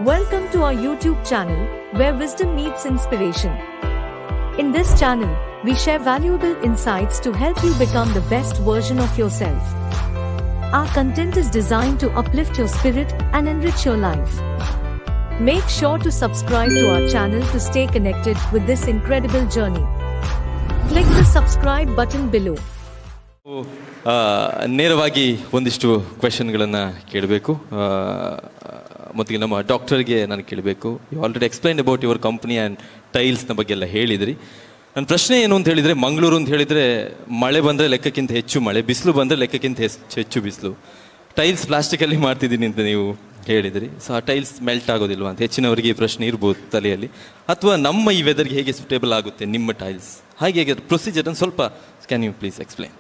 Welcome to our YouTube channel, where wisdom meets inspiration. In this channel, we share valuable insights to help you become the best version of yourself. Our content is designed to uplift your spirit and enrich your life. Make sure to subscribe to our channel to stay connected with this incredible journey. Click the subscribe button below. ಆ, ನೇರವಾಗಿ ಒಂದಿಷ್ಟು ಕ್ವೆಶನ್ಗಳನ್ನು ಕೇಳಬೇಕು ಮೊದಲಿಗೆ ನಮ್ಮ ಡಾಕ್ಟರ್ಗೆ ನಾನು ಕೇಳಬೇಕು you already explain about your company and ಟೈಲ್ಸ್ನ ಬಗ್ಗೆ ಎಲ್ಲ ಹೇಳಿದ್ರಿ ನನ್ನ ಪ್ರಶ್ನೆ ಏನು ಅಂತ ಹೇಳಿದರೆ ಮಂಗಳೂರು ಅಂತ ಹೇಳಿದರೆ ಮಳೆ ಬಂದರೆ ಲೆಕ್ಕಕ್ಕಿಂತ ಹೆಚ್ಚು ಮಳೆ ಬಿಸಿಲು ಬಂದರೆ ಲೆಕ್ಕಕ್ಕಿಂತ ಹೆಚ್ಚು ಹೆಚ್ಚು ಬಿಸಿಲು ಟೈಲ್ಸ್ ಪ್ಲಾಸ್ಟಿಕಲ್ಲಿ ಮಾಡ್ತಿದ್ದೀನಿ ಅಂತ ನೀವು ಹೇಳಿದ್ರಿ ಸೊ ಆ ಟೈಲ್ಸ್ ಮೆಲ್ಟ್ ಆಗೋದಿಲ್ವಾ ಅಂತ ಹೆಚ್ಚಿನವರಿಗೆ ಈ ಪ್ರಶ್ನೆ ಇರ್ಬೋದು ತಲೆಯಲ್ಲಿ ಅಥವಾ ನಮ್ಮ ಈ ವೆದರ್ಗೆ ಹೇಗೆ ಸೂಟೇಬಲ್ ಆಗುತ್ತೆ ನಿಮ್ಮ ಟೈಲ್ಸ್ ಹಾಗೆ ಹೇಗೆ ಪ್ರೊಸೀಜರ್ ಸ್ವಲ್ಪ can you please explain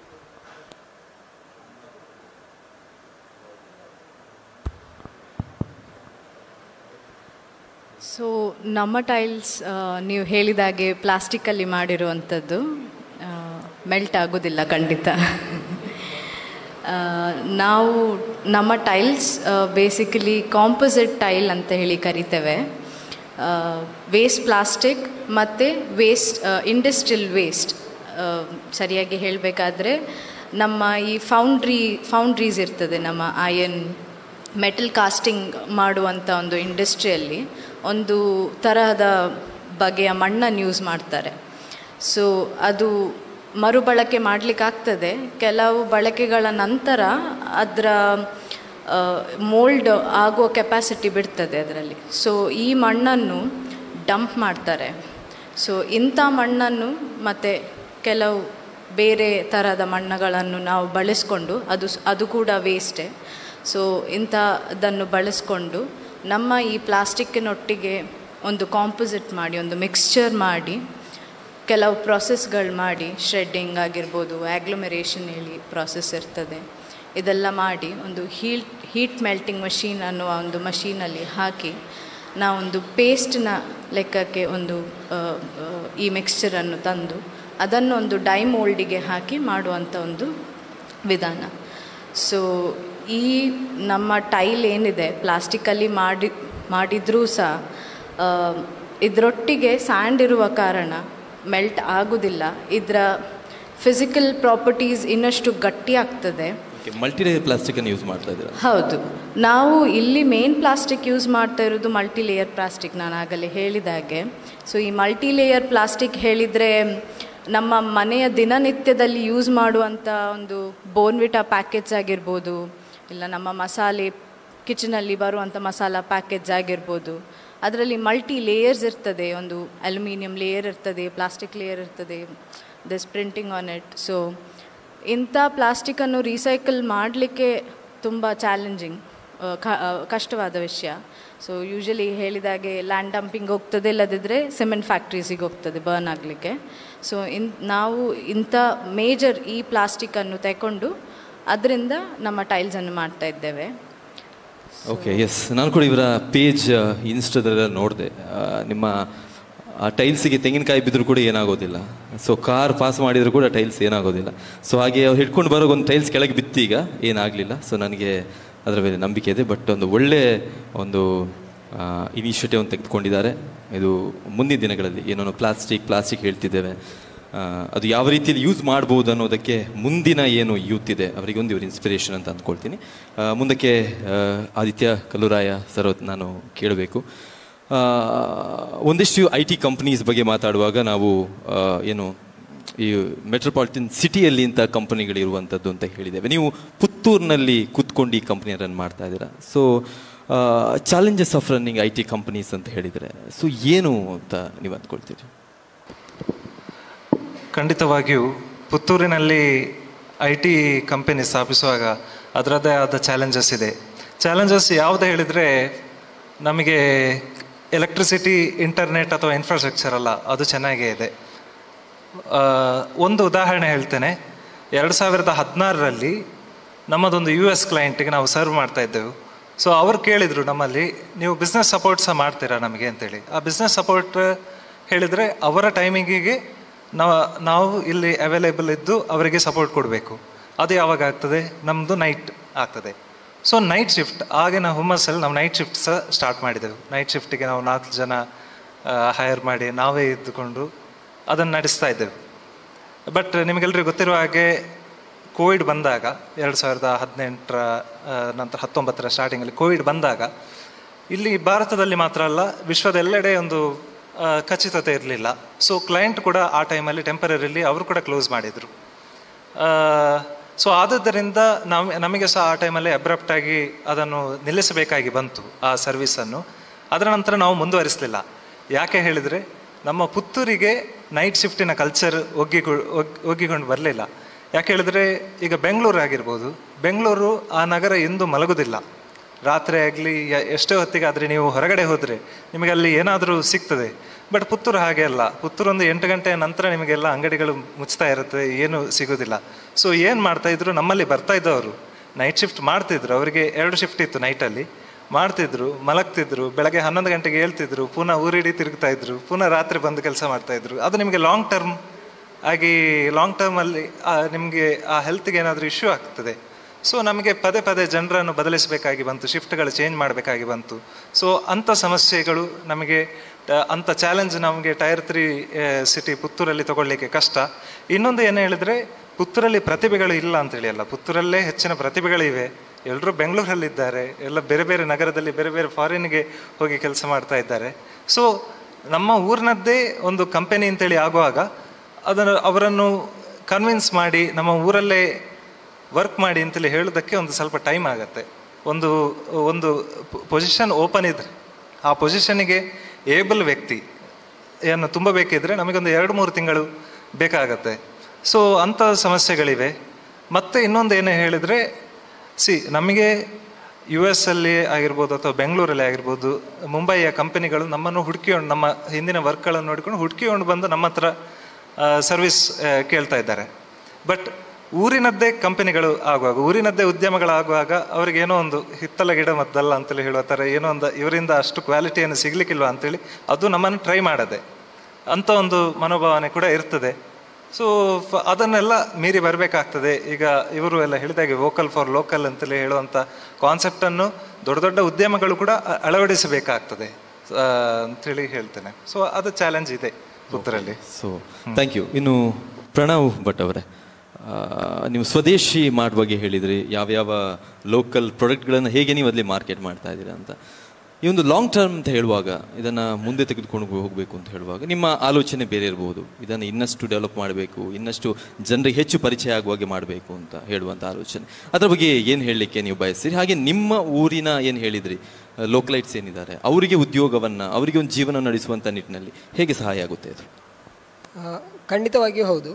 so ನಮ್ಮ ಟೈಲ್ಸ್ ನೀವು ಹೇಳಿದಾಗೆ ಪ್ಲಾಸ್ಟಿಕ್ಕಲ್ಲಿ ಮಾಡಿರುವಂಥದ್ದು ಮೆಲ್ಟ್ ಆಗೋದಿಲ್ಲ ಖಂಡಿತ ಆ, ನಾವು ನಮ್ಮ ಟೈಲ್ಸ್ ಬೇಸಿಕಲಿ ಕಾಂಪೋಸಿಟ್ ಟೈಲ್ ಅಂತ ಹೇಳಿ ಕರಿತೇವೆ ವೇಸ್ಟ್ ಪ್ಲಾಸ್ಟಿಕ್ ಮತ್ತು ವೇಸ್ಟ್ ಇಂಡಸ್ಟ್ರಿಯಲ್ ವೇಸ್ಟ್ ಸರಿಯಾಗಿ ಹೇಳಬೇಕಾದ್ರೆ ನಮ್ಮ ಈ ಫೌಂಡ್ರಿ ಫೌಂಡ್ರೀಸ್ ಇರ್ತದೆ ನಮ್ಮ ಐಯನ್ ಮೆಟಲ್ ಕಾಸ್ಟಿಂಗ್ ಮಾಡುವಂಥ ಒಂದು ಇಂಡಸ್ಟ್ರಿಯಲ್ಲಿ ಒಂದು ತರಹದ ಬಗೆಯ ಮಣ್ಣನ್ನು ಯೂಸ್ ಮಾಡ್ತಾರೆ ಸೊ ಅದು ಮರುಬಳಕೆ ಮಾಡಲಿಕ್ಕಾಗ್ತದೆ ಕೆಲವು ಬಳಕೆಗಳ ನಂತರ ಅದರ ಮೋಲ್ಡ್ ಆಗುವ ಕೆಪಾಸಿಟಿ ಬಿಡ್ತದೆ ಅದರಲ್ಲಿ ಸೊ ಈ ಮಣ್ಣನ್ನು ಡಂಪ್ ಮಾಡ್ತಾರೆ ಸೊ ಇಂಥ ಮಣ್ಣನ್ನು ಮತ್ತು ಕೆಲವು ಬೇರೆ ಥರದ ಮಣ್ಣುಗಳನ್ನು ನಾವು ಬಳಸ್ಕೊಂಡು ಅದು ಸ್- ಅದು ಕೂಡ ವೇಸ್ಟೇ ಸೊ ಇಂಥದ್ದನ್ನು ಬಳಸ್ಕೊಂಡು ನಮ್ಮ ಈ ಪ್ಲಾಸ್ಟಿಕ್ಕಿನೊಟ್ಟಿಗೆ ಒಂದು ಕಾಂಪೋಸಿಟ್ ಮಾಡಿ ಒಂದು ಮಿಕ್ಸ್ಚರ್ ಮಾಡಿ ಕೆಲವು ಪ್ರಾಸೆಸ್ಗಳು ಮಾಡಿ ಶ್ರೆಡ್ಡಿಂಗ್ ಆಗಿರ್ಬೋದು ಆಗ್ಲೊಮೆರೇಷನ್ ಹೇಳಿ ಪ್ರಾಸೆಸ್ ಇರ್ತದೆ ಇದೆಲ್ಲ ಮಾಡಿ ಒಂದು ಹೀಟ್ ಹೀಟ್ ಮೆಲ್ಟಿಂಗ್ ಮಷೀನ್ ಅನ್ನುವ ಒಂದು ಮಷೀನಲ್ಲಿ ಹಾಕಿ ನಾವೊಂದು ಪೇಸ್ಟ್ನ ಲೆಕ್ಕಕ್ಕೆ ಒಂದು ಆ, ಆ, ಈ ಮಿಕ್ಸ್ಚರನ್ನು ತಂದು ಅದನ್ನು ಒಂದು ಡೈ ಮೋಲ್ಡಿಗೆ ಹಾಕಿ ಮಾಡುವಂಥ ಒಂದು ವಿಧಾನ ಸೊ ಈ ನಮ್ಮ ಟೈಲ್ ಏನಿದೆ ಪ್ಲಾಸ್ಟಿಕ್ಕಲ್ಲಿ ಮಾಡಿ ಮಾಡಿದರೂ ಸಹ ಆ, ಇದರೊಟ್ಟಿಗೆ ಸ್ಯಾಂಡ್ ಇರುವ ಕಾರಣ ಮೆಲ್ಟ್ ಆಗೋದಿಲ್ಲ ಇದರ ಫಿಸಿಕಲ್ ಪ್ರಾಪರ್ಟೀಸ್ ಇನ್ನಷ್ಟು ಗಟ್ಟಿ ಆಗ್ತದೆ ಮಲ್ಟಿಲೇಯರ್ ಪ್ಲಾಸ್ಟಿಕ್ ಅನ್ನು ಯೂಸ್ ಮಾಡ್ತಾ ಇದ್ದೀರಾ ಹೌದು ನಾವು ಇಲ್ಲಿ ಮೇನ್ ಪ್ಲಾಸ್ಟಿಕ್ ಯೂಸ್ ಮಾಡ್ತಾ ಇರೋದು ಮಲ್ಟಿ ಲೇಯರ್ ಪ್ಲಾಸ್ಟಿಕ್ ನಾನು ಆಗಲೇ ಹೇಳಿದಾಗೆ ಸೊ ಈ ಮಲ್ಟಿ ಲೇಯರ್ ಪ್ಲಾಸ್ಟಿಕ್ ಹೇಳಿದರೆ ನಮ್ಮ ಮನೆಯ ದಿನನಿತ್ಯದಲ್ಲಿ ಯೂಸ್ ಮಾಡುವಂಥ ಒಂದು ಬೋನ್ವಿಟಾ ಪ್ಯಾಕೇಜ್ ಆಗಿರ್ಬೋದು ಇಲ್ಲ ನಮ್ಮ ಮಸಾಲೆ ಕಿಚನಲ್ಲಿ ಬರುವಂಥ ಮಸಾಲ ಪ್ಯಾಕೇಜ್ ಆಗಿರ್ಬೋದು ಅದರಲ್ಲಿ ಮಲ್ಟಿ ಲೇಯರ್ಸ್ ಇರ್ತದೆ ಒಂದು ಅಲ್ಯೂಮಿನಿಯಂ ಲೇಯರ್ ಇರ್ತದೆ ಪ್ಲಾಸ್ಟಿಕ್ ಲೇಯರ್ ಇರ್ತದೆ this printing on it so ಇಂಥ ಪ್ಲಾಸ್ಟಿಕ್ಕನ್ನು ರೀಸೈಕಲ್ ಮಾಡಲಿಕ್ಕೆ ತುಂಬ ಚಾಲೆಂಜಿಂಗ್ ಕಷ್ಟವಾದ ವಿಷಯ ಸೊ ಯೂಶಲಿ ಹೇಳಿದಾಗೆ ಲ್ಯಾಂಡ್ ಡಂಪಿಂಗ್ ಹೋಗ್ತದೆ ಇಲ್ಲದಿದ್ದರೆ ಸಿಮೆಂಟ್ ಫ್ಯಾಕ್ಟ್ರೀಸಿಗೆ ಹೋಗ್ತದೆ ಬರ್ನ್ ಆಗಲಿಕ್ಕೆ ಸೊ ಇನ್ ನಾವು ಇಂಥ ಮೇಜರ್ ಈ ಪ್ಲಾಸ್ಟಿಕ್ಕನ್ನು ತಗೊಂಡು ಅದರಿಂದ ನಮ್ಮ ಟೈಲ್ಸನ್ನು ಮಾಡ್ತಾ ಇದ್ದೇವೆ ಓಕೆ ಎಸ್ ನಾನು ಕೂಡ ಇವರ ಪೇಜ್ ಇನ್ಸ್ಟಾದಲ್ಲೆಲ್ಲ ನೋಡಿದೆ ನಿಮ್ಮ ಆ ಟೈಲ್ಸಿಗೆ ತೆಂಗಿನಕಾಯಿ ಬಿದ್ದರೂ ಕೂಡ ಏನಾಗೋದಿಲ್ಲ ಸೊ ಕಾರ್ ಪಾಸ್ ಮಾಡಿದರೂ ಕೂಡ ಟೈಲ್ಸ್ ಏನಾಗೋದಿಲ್ಲ ಸೊ ಹಾಗೆ ಅವ್ರು ಹಿಡ್ಕೊಂಡು ಬರೋ ಒಂದು ಟೈಲ್ಸ್ ಕೆಳಗೆ ಬಿತ್ತೀಗ ಏನಾಗಲಿಲ್ಲ ಸೊ ನನಗೆ ಅದರ ಮೇಲೆ ನಂಬಿಕೆ ಇದೆ ಬಟ್ ಒಂದು ಒಳ್ಳೆ ಒಂದು ಇನಿಷಿಯೇಟಿವ್ ಒಂದು ತೆಗೆದುಕೊಂಡಿದ್ದಾರೆ ಇದು ಮುಂದಿನ ದಿನಗಳಲ್ಲಿ ಏನೋ ಪ್ಲಾಸ್ಟಿಕ್ ಪ್ಲಾಸ್ಟಿಕ್ ಹೇಳ್ತಿದ್ದೇವೆ ಆ, ಅದು ಯಾವ ರೀತಿಯಲ್ಲಿ ಯೂಸ್ ಮಾಡ್ಬೋದು ಅನ್ನೋದಕ್ಕೆ ಮುಂದಿನ ಏನು ಯೂತ್ ಇದೆ ಅವರಿಗೆ ಒಂದು ಇವರು ಇನ್ಸ್ಪಿರೇಷನ್ ಅಂತ ಅಂದ್ಕೊಳ್ತೀನಿ ಆ, ಮುಂದಕ್ಕೆ ಆ, ಆದಿತ್ಯ ಕಲ್ಲುರಾಯ ಸರ್ ನಾನು ಕೇಳಬೇಕು ಆ, ಒಂದಿಷ್ಟು ಐ ಟಿ ಕಂಪ್ನೀಸ್ ಬಗ್ಗೆ ಮಾತಾಡುವಾಗ ನಾವು ಆ, ಏನು ಈ ಮೆಟ್ರೋಪಾಲಿಟನ್ ಸಿಟಿಯಲ್ಲಿ ಇಂಥ ಕಂಪನಿಗಳಿರುವಂಥದ್ದು ಅಂತ ಹೇಳಿದ್ದೇವೆ ನೀವು ಪುತ್ತೂರಿನಲ್ಲಿ ಕೂತ್ಕೊಂಡು ಈ ಕಂಪ್ನಿ ರನ್ ಮಾಡ್ತಾ ಇದ್ದೀರಾ so challenges of running I T companies ಅಂತ ಹೇಳಿದರೆ ಸೊ ಏನು ಅಂತ ನೀವು ಅಂದ್ಕೊಳ್ತೀರಿ ಖಂಡಿತವಾಗಿಯೂ ಪುತ್ತೂರಿನಲ್ಲಿ ಐ ಟಿ ಕಂಪನಿ ಸ್ಥಾಪಿಸುವಾಗ ಅದರದ್ದೇ ಆದ ಚಾಲೆಂಜಸ್ ಇದೆ ಚಾಲೆಂಜಸ್ ಯಾವುದು ಹೇಳಿದರೆ ನಮಗೆ ಎಲೆಕ್ಟ್ರಿಸಿಟಿ ಇಂಟರ್ನೆಟ್ ಅಥವಾ ಇನ್ಫ್ರಾಸ್ಟ್ರಕ್ಚರ್ ಅಲ್ಲ ಅದು ಚೆನ್ನಾಗೇ ಇದೆ ಆ, ಒಂದು ಉದಾಹರಣೆ ಹೇಳ್ತೇನೆ ಎರಡು ಸಾವಿರದ ಹದಿನಾರರಲ್ಲಿ ನಮ್ಮದೊಂದು ಯು ಎಸ್ ಕ್ಲೈಂಟಿಗೆ ನಾವು ಸರ್ವ್ ಮಾಡ್ತಾ ಇದ್ದೆವು ಸೊ ಅವ್ರು ಕೇಳಿದರು ನಮ್ಮಲ್ಲಿ ನೀವು ಬಿಸ್ನೆಸ್ ಸಪೋರ್ಟ್ ಸಹ ಮಾಡ್ತೀರಾ ನಮಗೆ ಅಂತೇಳಿ ಆ ಬಿಸ್ನೆಸ್ ಸಪೋರ್ಟ್ ಹೇಳಿದರೆ ಅವರ ಟೈಮಿಂಗಿಗೆ ನಾವು ನಾವು ಇಲ್ಲಿ ಅವೈಲೇಬಲ್ ಇದ್ದು ಅವರಿಗೆ ಸಪೋರ್ಟ್ ಕೊಡಬೇಕು ಅದು ಯಾವಾಗ ಆಗ್ತದೆ ನಮ್ಮದು ನೈಟ್ ಆಗ್ತದೆ ಸೊ ನೈಟ್ ಶಿಫ್ಟ್ ಆಗಿನ ಹುಮ್ಮಸ್ಸಲ್ಲಿ ನಾವು ನೈಟ್ ಶಿಫ್ಟ್ ಸಹ ಸ್ಟಾರ್ಟ್ ಮಾಡಿದೆವು ನೈಟ್ ಶಿಫ್ಟಿಗೆ ನಾವು ನಾಲ್ಕು ಜನ ಹೈರ್ ಮಾಡಿ ನಾವೇ ಇದ್ದುಕೊಂಡು ಅದನ್ನು ನಡೆಸ್ತಾ ಇದ್ದೆವು ಬಟ್ ನಿಮಗೆಲ್ಲರಿಗೂ ಗೊತ್ತಿರುವ ಹಾಗೆ ಕೋವಿಡ್ ಬಂದಾಗ ಎರಡು ಸಾವಿರದ ಹದಿನೆಂಟರ ನಂತರ ಹತ್ತೊಂಬತ್ತರ ಸ್ಟಾರ್ಟಿಂಗಲ್ಲಿ ಕೋವಿಡ್ ಬಂದಾಗ ಇಲ್ಲಿ ಭಾರತದಲ್ಲಿ ಮಾತ್ರ ಅಲ್ಲ ವಿಶ್ವದೆಲ್ಲೆಡೆ ಒಂದು ಆ, ಖಚಿತತೆ ಇರಲಿಲ್ಲ ಸೊ ಕ್ಲೈಂಟ್ ಕೂಡ ಆ ಟೈಮಲ್ಲಿ ಟೆಂಪರರಿಲಿ ಅವರು ಕೂಡ ಕ್ಲೋಸ್ ಮಾಡಿದರು ಸೊ ಆದುದರಿಂದ ನಾವು ನಮಗೆ ಸಹ ಆ ಟೈಮಲ್ಲಿ ಅಬ್ರಪ್ಟ್ ಆಗಿ ಅದನ್ನು ನಿಲ್ಲಿಸಬೇಕಾಗಿ ಬಂತು ಆ ಸರ್ವಿಸನ್ನು ಅದರ ನಂತರ ನಾವು ಮುಂದುವರಿಸಲಿಲ್ಲ ಯಾಕೆ ಹೇಳಿದರೆ ನಮ್ಮ ಪುತ್ತೂರಿಗೆ ನೈಟ್ ಶಿಫ್ಟಿನ ಕಲ್ಚರ್ ಒಗ್ಗಿಕೊ ಒಗ್- ಒಗ್ಗಿಕೊಂಡು ಬರಲಿಲ್ಲ ಯಾಕೆ ಹೇಳಿದ್ರೆ ಈಗ ಬೆಂಗಳೂರು ಆಗಿರ್ಬೋದು ಬೆಂಗಳೂರು ಆ ನಗರ ಎಂದು ಮಲಗುವುದಿಲ್ಲ ರಾತ್ರಿ ಆಗಲಿ ಎಷ್ಟೋ ಹೊತ್ತಿಗಾದರೆ ನೀವು ಹೊರಗಡೆ ಹೋದರೆ ನಿಮಗೆ ಅಲ್ಲಿ ಏನಾದರೂ ಸಿಗ್ತದೆ ಬಟ್ ಪುತ್ತೂರು ಹಾಗೆ ಅಲ್ಲ ಪುತ್ತೂರು ಒಂದು ಎಂಟು ಗಂಟೆಯ ನಂತರ ನಿಮಗೆಲ್ಲ ಅಂಗಡಿಗಳು ಮುಚ್ತಾ ಇರುತ್ತೆ ಏನು ಸಿಗೋದಿಲ್ಲ ಸೊ ಏನು ಮಾಡ್ತಾ ಇದ್ರು ನಮ್ಮಲ್ಲಿ ಬರ್ತಾ ಇದ್ದವರು ನೈಟ್ ಶಿಫ್ಟ್ ಮಾಡ್ತಿದ್ರು ಅವರಿಗೆ ಎರಡು ಶಿಫ್ಟ್ ಇತ್ತು ನೈಟಲ್ಲಿ ಮಾಡ್ತಿದ್ರು ಮಲಗ್ತಿದ್ರು ಬೆಳಗ್ಗೆ ಹನ್ನೊಂದು ಗಂಟೆಗೆ ಹೇಳ್ತಿದ್ರು ಪುನಃ ಊರಿಡಿ ತಿರುಗ್ತಾ ಇದ್ರು ಪುನಃ ರಾತ್ರಿ ಬಂದು ಕೆಲಸ ಮಾಡ್ತಾ ಇದ್ರು ಅದು ನಿಮಗೆ ಲಾಂಗ್ ಟರ್ಮ್ ಆಗಿ ಲಾಂಗ್ ಟರ್ಮಲ್ಲಿ ನಿಮಗೆ ಆ ಹೆಲ್ತ್ಗೆ ಏನಾದರೂ ಇಶ್ಯೂ ಆಗ್ತದೆ ಸೊ ನಮಗೆ ಪದೇ ಪದೇ ಜನರನ್ನು ಬದಲಿಸಬೇಕಾಗಿ ಬಂತು ಶಿಫ್ಟ್ಗಳು ಚೇಂಜ್ ಮಾಡಬೇಕಾಗಿ ಬಂತು ಸೊ ಅಂಥ ಸಮಸ್ಯೆಗಳು ನಮಗೆ ಆ, ಅಂಥ ಚಾಲೆಂಜ್ ನಮಗೆ ಟೈರ್ ತ್ರೀ ಸಿಟಿ ಪುತ್ತೂರಲ್ಲಿ ತಗೊಳ್ಳಿಕ್ಕೆ ಕಷ್ಟ ಇನ್ನೊಂದು ಏನು ಹೇಳಿದ್ರೆ ಪುತ್ತೂರಲ್ಲಿ ಪ್ರತಿಭೆಗಳು ಇಲ್ಲ ಅಂತೇಳಿ ಅಲ್ಲ ಪುತ್ತೂರಲ್ಲೇ ಹೆಚ್ಚಿನ ಪ್ರತಿಭೆಗಳಿವೆ ಎಲ್ಲರೂ ಬೆಂಗಳೂರಲ್ಲಿದ್ದಾರೆ ಎಲ್ಲ ಬೇರೆ ಬೇರೆ ನಗರದಲ್ಲಿ ಬೇರೆ ಬೇರೆ ಫಾರಿನ್ಗೆ ಹೋಗಿ ಕೆಲಸ ಮಾಡ್ತಾ ಇದ್ದಾರೆ ಸೊ ನಮ್ಮ ಊರಿನದ್ದೇ ಒಂದು ಕಂಪನಿ ಅಂತೇಳಿ ಆಗುವಾಗ ಅದನ್ನು ಅವರನ್ನು ಕನ್ವಿನ್ಸ್ ಮಾಡಿ ನಮ್ಮ ಊರಲ್ಲೇ ವರ್ಕ್ ಮಾಡಿ ಅಂತೇಳಿ ಹೇಳೋದಕ್ಕೆ ಒಂದು ಸ್ವಲ್ಪ ಟೈಮ್ ಆಗುತ್ತೆ ಒಂದು ಒಂದು ಪೊಸಿಷನ್ ಓಪನ್ ಇದ್ರೆ ಆ ಪೊಸಿಷನ್ನಿಗೆ ಏಬಲ್ ವ್ಯಕ್ತಿ ಏನು ತುಂಬ ಬೇಕಿದ್ರೆ ನಮಗೊಂದು ಎರಡು ಮೂರು ತಿಂಗಳು ಬೇಕಾಗತ್ತೆ ಸೊ ಅಂಥ ಸಮಸ್ಯೆಗಳಿವೆ ಮತ್ತು ಇನ್ನೊಂದು ಏನು ಹೇಳಿದರೆ ಸಿ ನಮಗೆ ಯು ಎಸ್ ಅಲ್ಲಿ ಆಗಿರ್ಬೋದು ಅಥವಾ ಬೆಂಗಳೂರಲ್ಲಿ ಆಗಿರ್ಬೋದು ಮುಂಬೈಯ ಕಂಪನಿಗಳು ನಮ್ಮನ್ನು ಹುಡುಕಿಕೊಂಡು ನಮ್ಮ ಹಿಂದಿನ ವರ್ಕ್ಗಳನ್ನು ನೋಡಿಕೊಂಡು ಹುಡುಕಿಕೊಂಡು ಬಂದು ನಮ್ಮ ಹತ್ರ ಸರ್ವಿಸ್ ಕೇಳ್ತಾ ಇದ್ದಾರೆ ಬಟ್ ಊರಿನದ್ದೇ ಕಂಪನಿಗಳು ಆಗುವಾಗ ಊರಿನದ್ದೇ ಉದ್ಯಮಗಳಾಗುವಾಗ ಅವ್ರಿಗೆ ಏನೋ ಒಂದು ಹಿತ್ತಲ ಗಿಡ ಮದ್ದಲ್ಲ ಅಂತೇಳಿ ಹೇಳುವ ಥರ ಏನೋ ಒಂದು ಇವರಿಂದ ಅಷ್ಟು ಕ್ವಾಲಿಟಿಯನ್ನು ಸಿಗ್ಲಿಕ್ಕಿಲ್ವಾ ಅಂತೇಳಿ ಅದು ನಮ್ಮನ್ನು ಟ್ರೈ ಮಾಡದೆ ಅಂಥ ಒಂದು ಮನೋಭಾವನೆ ಕೂಡ ಇರ್ತದೆ ಸೊ ಅದನ್ನೆಲ್ಲ ಮೀರಿ ಬರಬೇಕಾಗ್ತದೆ ಈಗ ಇವರು ಎಲ್ಲ ಹೇಳಿದಾಗೆ ವೋಕಲ್ ಫಾರ್ ಲೋಕಲ್ ಅಂತೇಳಿ ಹೇಳುವಂಥ ಕಾನ್ಸೆಪ್ಟನ್ನು ದೊಡ್ಡ ದೊಡ್ಡ ಉದ್ಯಮಗಳು ಕೂಡ ಅ- ಅಳವಡಿಸಬೇಕಾಗ್ತದೆ ಆ, ಅಂತೇಳಿ ಹೇಳ್ತೇನೆ ಸೊ ಅದು ಚಾಲೆಂಜ್ ಇದೆ ಪುತ್ತೂರಲ್ಲಿ ಸೊ ಥ್ಯಾಂಕ್ ಯು ಇನ್ನು ಪ್ರಣವ್ ಭಟ್ ಅವರೇ ಆ, ನೀವು ಸ್ವದೇಶಿ ಮಾರ್ಟ್ ಬಗ್ಗೆ ಹೇಳಿದ್ರಿ ಯಾವ್ಯಾವ ಲೋಕಲ್ ಪ್ರಾಡಕ್ಟ್ಗಳನ್ನು ಹೇಗೆ ನೀವು ಅಲ್ಲಿ ಮಾರ್ಕೆಟ್ ಮಾಡ್ತಾ ಇದ್ದೀರಾ ಅಂತ ಈ ಒಂದು ಲಾಂಗ್ ಟರ್ಮ್ ಅಂತ ಹೇಳುವಾಗ ಇದನ್ನು ಮುಂದೆ ತೆಗೆದುಕೊಂಡು ಹೋಗಬೇಕು ಅಂತ ಹೇಳುವಾಗ ನಿಮ್ಮ ಆಲೋಚನೆ ಬೇರೆ ಇರಬಹುದು ಇದನ್ನು ಇನ್ನಷ್ಟು ಡೆವಲಪ್ ಮಾಡಬೇಕು ಇನ್ನಷ್ಟು ಜನರಿಗೆ ಹೆಚ್ಚು ಪರಿಚಯ ಆಗುವ ಹಾಗೆ ಮಾಡಬೇಕು ಅಂತ ಹೇಳುವಂಥ ಆಲೋಚನೆ ಅದರ ಬಗ್ಗೆ ಏನು ಹೇಳಲಿಕ್ಕೆ ನೀವು ಬಯಸ್ತೀರಿ ಹಾಗೆ ನಿಮ್ಮ ಊರಿನ ಏನು ಹೇಳಿದ್ರಿ ಲೋಕಲೈಟ್ಸ್ ಏನಿದ್ದಾರೆ ಅವರಿಗೆ ಉದ್ಯೋಗವನ್ನು ಅವರಿಗೆ ಒಂದು ಜೀವನ ನಡೆಸುವಂಥ ನಿಟ್ಟಿನಲ್ಲಿ ಹೇಗೆ ಸಹಾಯ ಆಗುತ್ತೆ ಅದು ಆ, ಖಂಡಿತವಾಗಿಯೂ ಹೌದು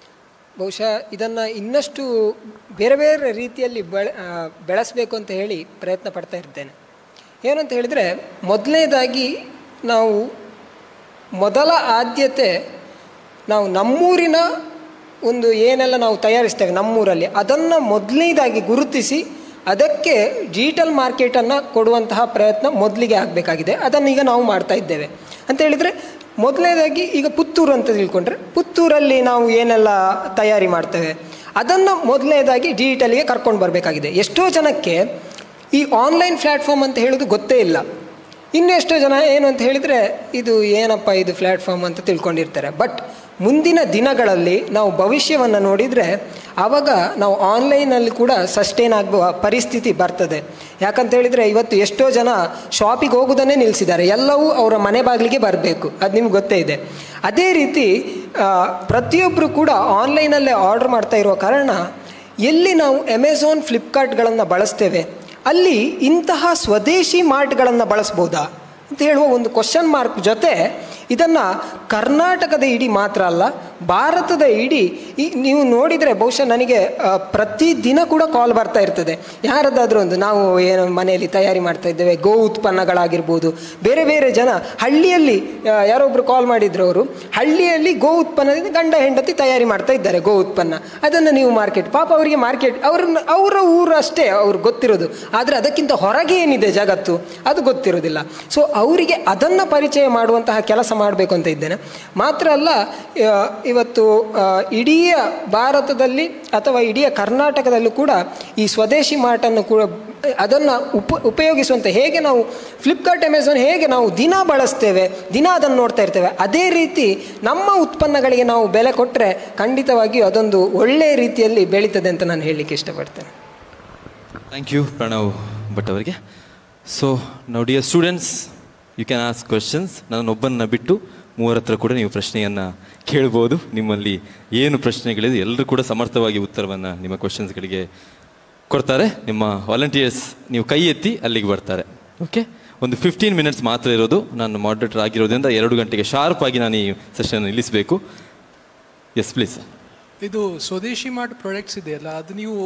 ಬಹುಶಃ ಇದನ್ನು ಇನ್ನಷ್ಟು ಬೇರೆ ಬೇರೆ ರೀತಿಯಲ್ಲಿ ಬೆಳೆ ಆ, ಬೆಳೆಸಬೇಕು ಅಂತ ಹೇಳಿ ಪ್ರಯತ್ನ ಪಡ್ತಾ ಇರ್ತೇನೆ ಏನಂತ ಹೇಳಿದರೆ ಮೊದಲನೇದಾಗಿ ನಾವು ಮೊದಲ ಆದ್ಯತೆ ನಾವು ನಮ್ಮೂರಿನ ಒಂದು ಏನೆಲ್ಲ ನಾವು ತಯಾರಿಸ್ತೇವೆ ನಮ್ಮೂರಲ್ಲಿ ಅದನ್ನು ಮೊದಲನೇದಾಗಿ ಗುರುತಿಸಿ ಅದಕ್ಕೆ ಡಿಜಿಟಲ್ ಮಾರ್ಕೆಟನ್ನು ಕೊಡುವಂತಹ ಪ್ರಯತ್ನ ಮೊದಲಿಗೆ ಆಗಬೇಕಾಗಿದೆ ಅದನ್ನು ಈಗ ನಾವು ಮಾಡ್ತಾ ಇದ್ದೇವೆ ಅಂತ ಹೇಳಿದರೆ ಮೊದಲನೇದಾಗಿ ಈಗ ಪುತ್ತೂರು ಅಂತ ತಿಳ್ಕೊಂಡ್ರೆ ಪುತ್ತೂರಲ್ಲಿ ನಾವು ಏನೆಲ್ಲ ತಯಾರಿ ಮಾಡ್ತೇವೆ ಅದನ್ನು ಮೊದಲನೇದಾಗಿ ಡಿಜಿಟಲಿಗೆ ಕರ್ಕೊಂಡು ಬರಬೇಕಾಗಿದೆ ಎಷ್ಟೋ ಜನಕ್ಕೆ ಈ ಆನ್ಲೈನ್ ಪ್ಲ್ಯಾಟ್ಫಾರ್ಮ್ ಅಂತ ಹೇಳೋದು ಗೊತ್ತೇ ಇಲ್ಲ ಇನ್ನು ಎಷ್ಟೋ ಜನ ಏನು ಅಂತ ಹೇಳಿದರೆ ಇದು ಏನಪ್ಪ ಇದು ಪ್ಲ್ಯಾಟ್ಫಾರ್ಮ್ ಅಂತ ತಿಳ್ಕೊಂಡಿರ್ತಾರೆ ಬಟ್ ಮುಂದಿನ ದಿನಗಳಲ್ಲಿ ನಾವು ಭವಿಷ್ಯವನ್ನು ನೋಡಿದರೆ ಆವಾಗ ನಾವು ಆನ್ಲೈನಲ್ಲಿ ಕೂಡ ಸಸ್ಟೈನ್ ಆಗುವ ಪರಿಸ್ಥಿತಿ ಬರ್ತದೆ ಯಾಕಂತ ಹೇಳಿದರೆ ಇವತ್ತು ಎಷ್ಟೋ ಜನ ಶಾಪಿಗೆ ಹೋಗೋದನ್ನೇ ನಿಲ್ಲಿಸಿದ್ದಾರೆ ಎಲ್ಲವೂ ಅವರ ಮನೆ ಬಾಗಿಲಿಗೆ ಬರಬೇಕು ಅದು ನಿಮ್ಗೆ ಗೊತ್ತೇ ಇದೆ ಅದೇ ರೀತಿ ಆ, ಪ್ರತಿಯೊಬ್ಬರು ಕೂಡ ಆನ್ಲೈನಲ್ಲೇ ಆರ್ಡರ್ ಮಾಡ್ತಾ ಇರುವ ಕಾರಣ ಎಲ್ಲಿ ನಾವು ಅಮೆಝಾನ್ ಫ್ಲಿಪ್ಕಾರ್ಟ್ಗಳನ್ನು ಬಳಸ್ತೇವೆ ಅಲ್ಲಿ ಇಂತಹ ಸ್ವದೇಶಿ ಮಾರ್ಟ್ಗಳನ್ನು ಬಳಸ್ಬೋದಾ ಅಂತ ಹೇಳುವ ಒಂದು ಕ್ವಶನ್ ಮಾರ್ಕ್ ಜೊತೆ ಇದನ್ನು ಕರ್ನಾಟಕದ ಇಡೀ ಮಾತ್ರ ಅಲ್ಲ ಭಾರತದ ಇಡೀ ಈ ನೀವು ನೋಡಿದರೆ ಬಹುಶಃ ನನಗೆ ಆ, ಪ್ರತಿದಿನ ಕೂಡ ಕಾಲ್ ಬರ್ತಾ ಇರ್ತದೆ ಯಾರದ್ದಾದ್ರೂ ಒಂದು ನಾವು ಏನು ಮನೆಯಲ್ಲಿ ತಯಾರಿ ಮಾಡ್ತಾ ಇದ್ದೇವೆ ಗೋ ಉತ್ಪನ್ನಗಳಾಗಿರ್ಬೋದು ಬೇರೆ ಬೇರೆ ಜನ ಹಳ್ಳಿಯಲ್ಲಿ ಆ, ಯಾರೊಬ್ರು ಕಾಲ್ ಮಾಡಿದ್ರು ಅವರು ಹಳ್ಳಿಯಲ್ಲಿ ಗೋ ಉತ್ಪನ್ನದಿಂದ ಗಂಡ ಹೆಂಡತಿ ತಯಾರಿ ಮಾಡ್ತಾ ಇದ್ದಾರೆ ಗೋ ಉತ್ಪನ್ನ ಅದನ್ನು ನೀವು ಮಾರ್ಕೆಟ್ ಪಾಪ ಅವರಿಗೆ ಮಾರ್ಕೆಟ್ ಅವ್ರನ್ನ ಅವರ ಊರು ಅಷ್ಟೇ ಅವ್ರಿಗೆ ಗೊತ್ತಿರೋದು ಆದರೆ ಅದಕ್ಕಿಂತ ಹೊರಗೆ ಏನಿದೆ ಜಗತ್ತು ಅದು ಗೊತ್ತಿರೋದಿಲ್ಲ ಸೊ ಅವರಿಗೆ ಅದನ್ನು ಪರಿಚಯ ಮಾಡುವಂತಹ ಕೆಲಸ ಮಾಡಬೇಕು ಅಂತ ಇದ್ದೇನೆ ಮಾತ್ರ ಅಲ್ಲ ಆ, ಇವತ್ತು ಆ, ಇಡೀ ಭಾರತದಲ್ಲಿ ಅಥವಾ ಇಡೀ ಕರ್ನಾಟಕದಲ್ಲೂ ಕೂಡ ಈ ಸ್ವದೇಶಿ ಮಾರ್ಟನ್ನು ಕೂಡ ಅದನ್ನು ಉಪ ಉಪಯೋಗಿಸುವಂಥ ಹೇಗೆ ನಾವು ಫ್ಲಿಪ್ಕಾರ್ಟ್ ಅಮೆಝಾನ್ ಹೇಗೆ ನಾವು ದಿನ ಬಳಸ್ತೇವೆ ದಿನ ಅದನ್ನು ನೋಡ್ತಾ ಇರ್ತೇವೆ ಅದೇ ರೀತಿ ನಮ್ಮ ಉತ್ಪನ್ನಗಳಿಗೆ ನಾವು ಬೆಲೆ ಕೊಟ್ಟರೆ ಖಂಡಿತವಾಗಿಯೂ ಅದೊಂದು ಒಳ್ಳೆಯ ರೀತಿಯಲ್ಲಿ ಬೆಳೀತದೆ ಅಂತ ನಾನು ಹೇಳಲಿಕ್ಕೆ ಇಷ್ಟಪಡ್ತೇನೆ ಥ್ಯಾಂಕ್ ಯು ಪ್ರಣವ್ ಭಟ್ ಅವರಿಗೆ ಸೊ ನಾವು dear students you can ask questions ನನ್ನೊಬ್ಬನ್ನ ಬಿಟ್ಟು ಮೂವರ ಹತ್ರ ಕೂಡ ನೀವು ಪ್ರಶ್ನೆಯನ್ನು ಕೇಳ್ಬೋದು ನಿಮ್ಮಲ್ಲಿ ಏನು ಪ್ರಶ್ನೆಗಳಿದೆ ಎಲ್ಲರೂ ಕೂಡ ಸಮರ್ಥವಾಗಿ ಉತ್ತರವನ್ನು ನಿಮ್ಮ ಕ್ವಶನ್ಸ್ಗಳಿಗೆ ಕೊಡ್ತಾರೆ ನಿಮ್ಮ ವಾಲಂಟಿಯರ್ಸ್ ನೀವು ಕೈ ಎತ್ತಿ ಅಲ್ಲಿಗೆ ಬರ್ತಾರೆ ಓಕೆ ಒಂದು ಫಿಫ್ಟೀನ್ ಮಿನಿಟ್ಸ್ ಮಾತ್ರ ಇರೋದು ನಾನು ಮಾಡರೇಟರ್ ಆಗಿರೋದ್ರಿಂದ ಎರಡು ಗಂಟೆಗೆ ಶಾರ್ಪ್ ಆಗಿ ನಾನು ಈ ಸೆಷನ್ ನಿಲ್ಲಿಸಬೇಕು ಎಸ್ ಪ್ಲೀಸ್ ಇದು ಸ್ವದೇಶಿ ಮಾರ್ಟ್ ಪ್ರಾಡಕ್ಟ್ಸ್ ಇದೆಯಲ್ಲ ಅದು ನೀವು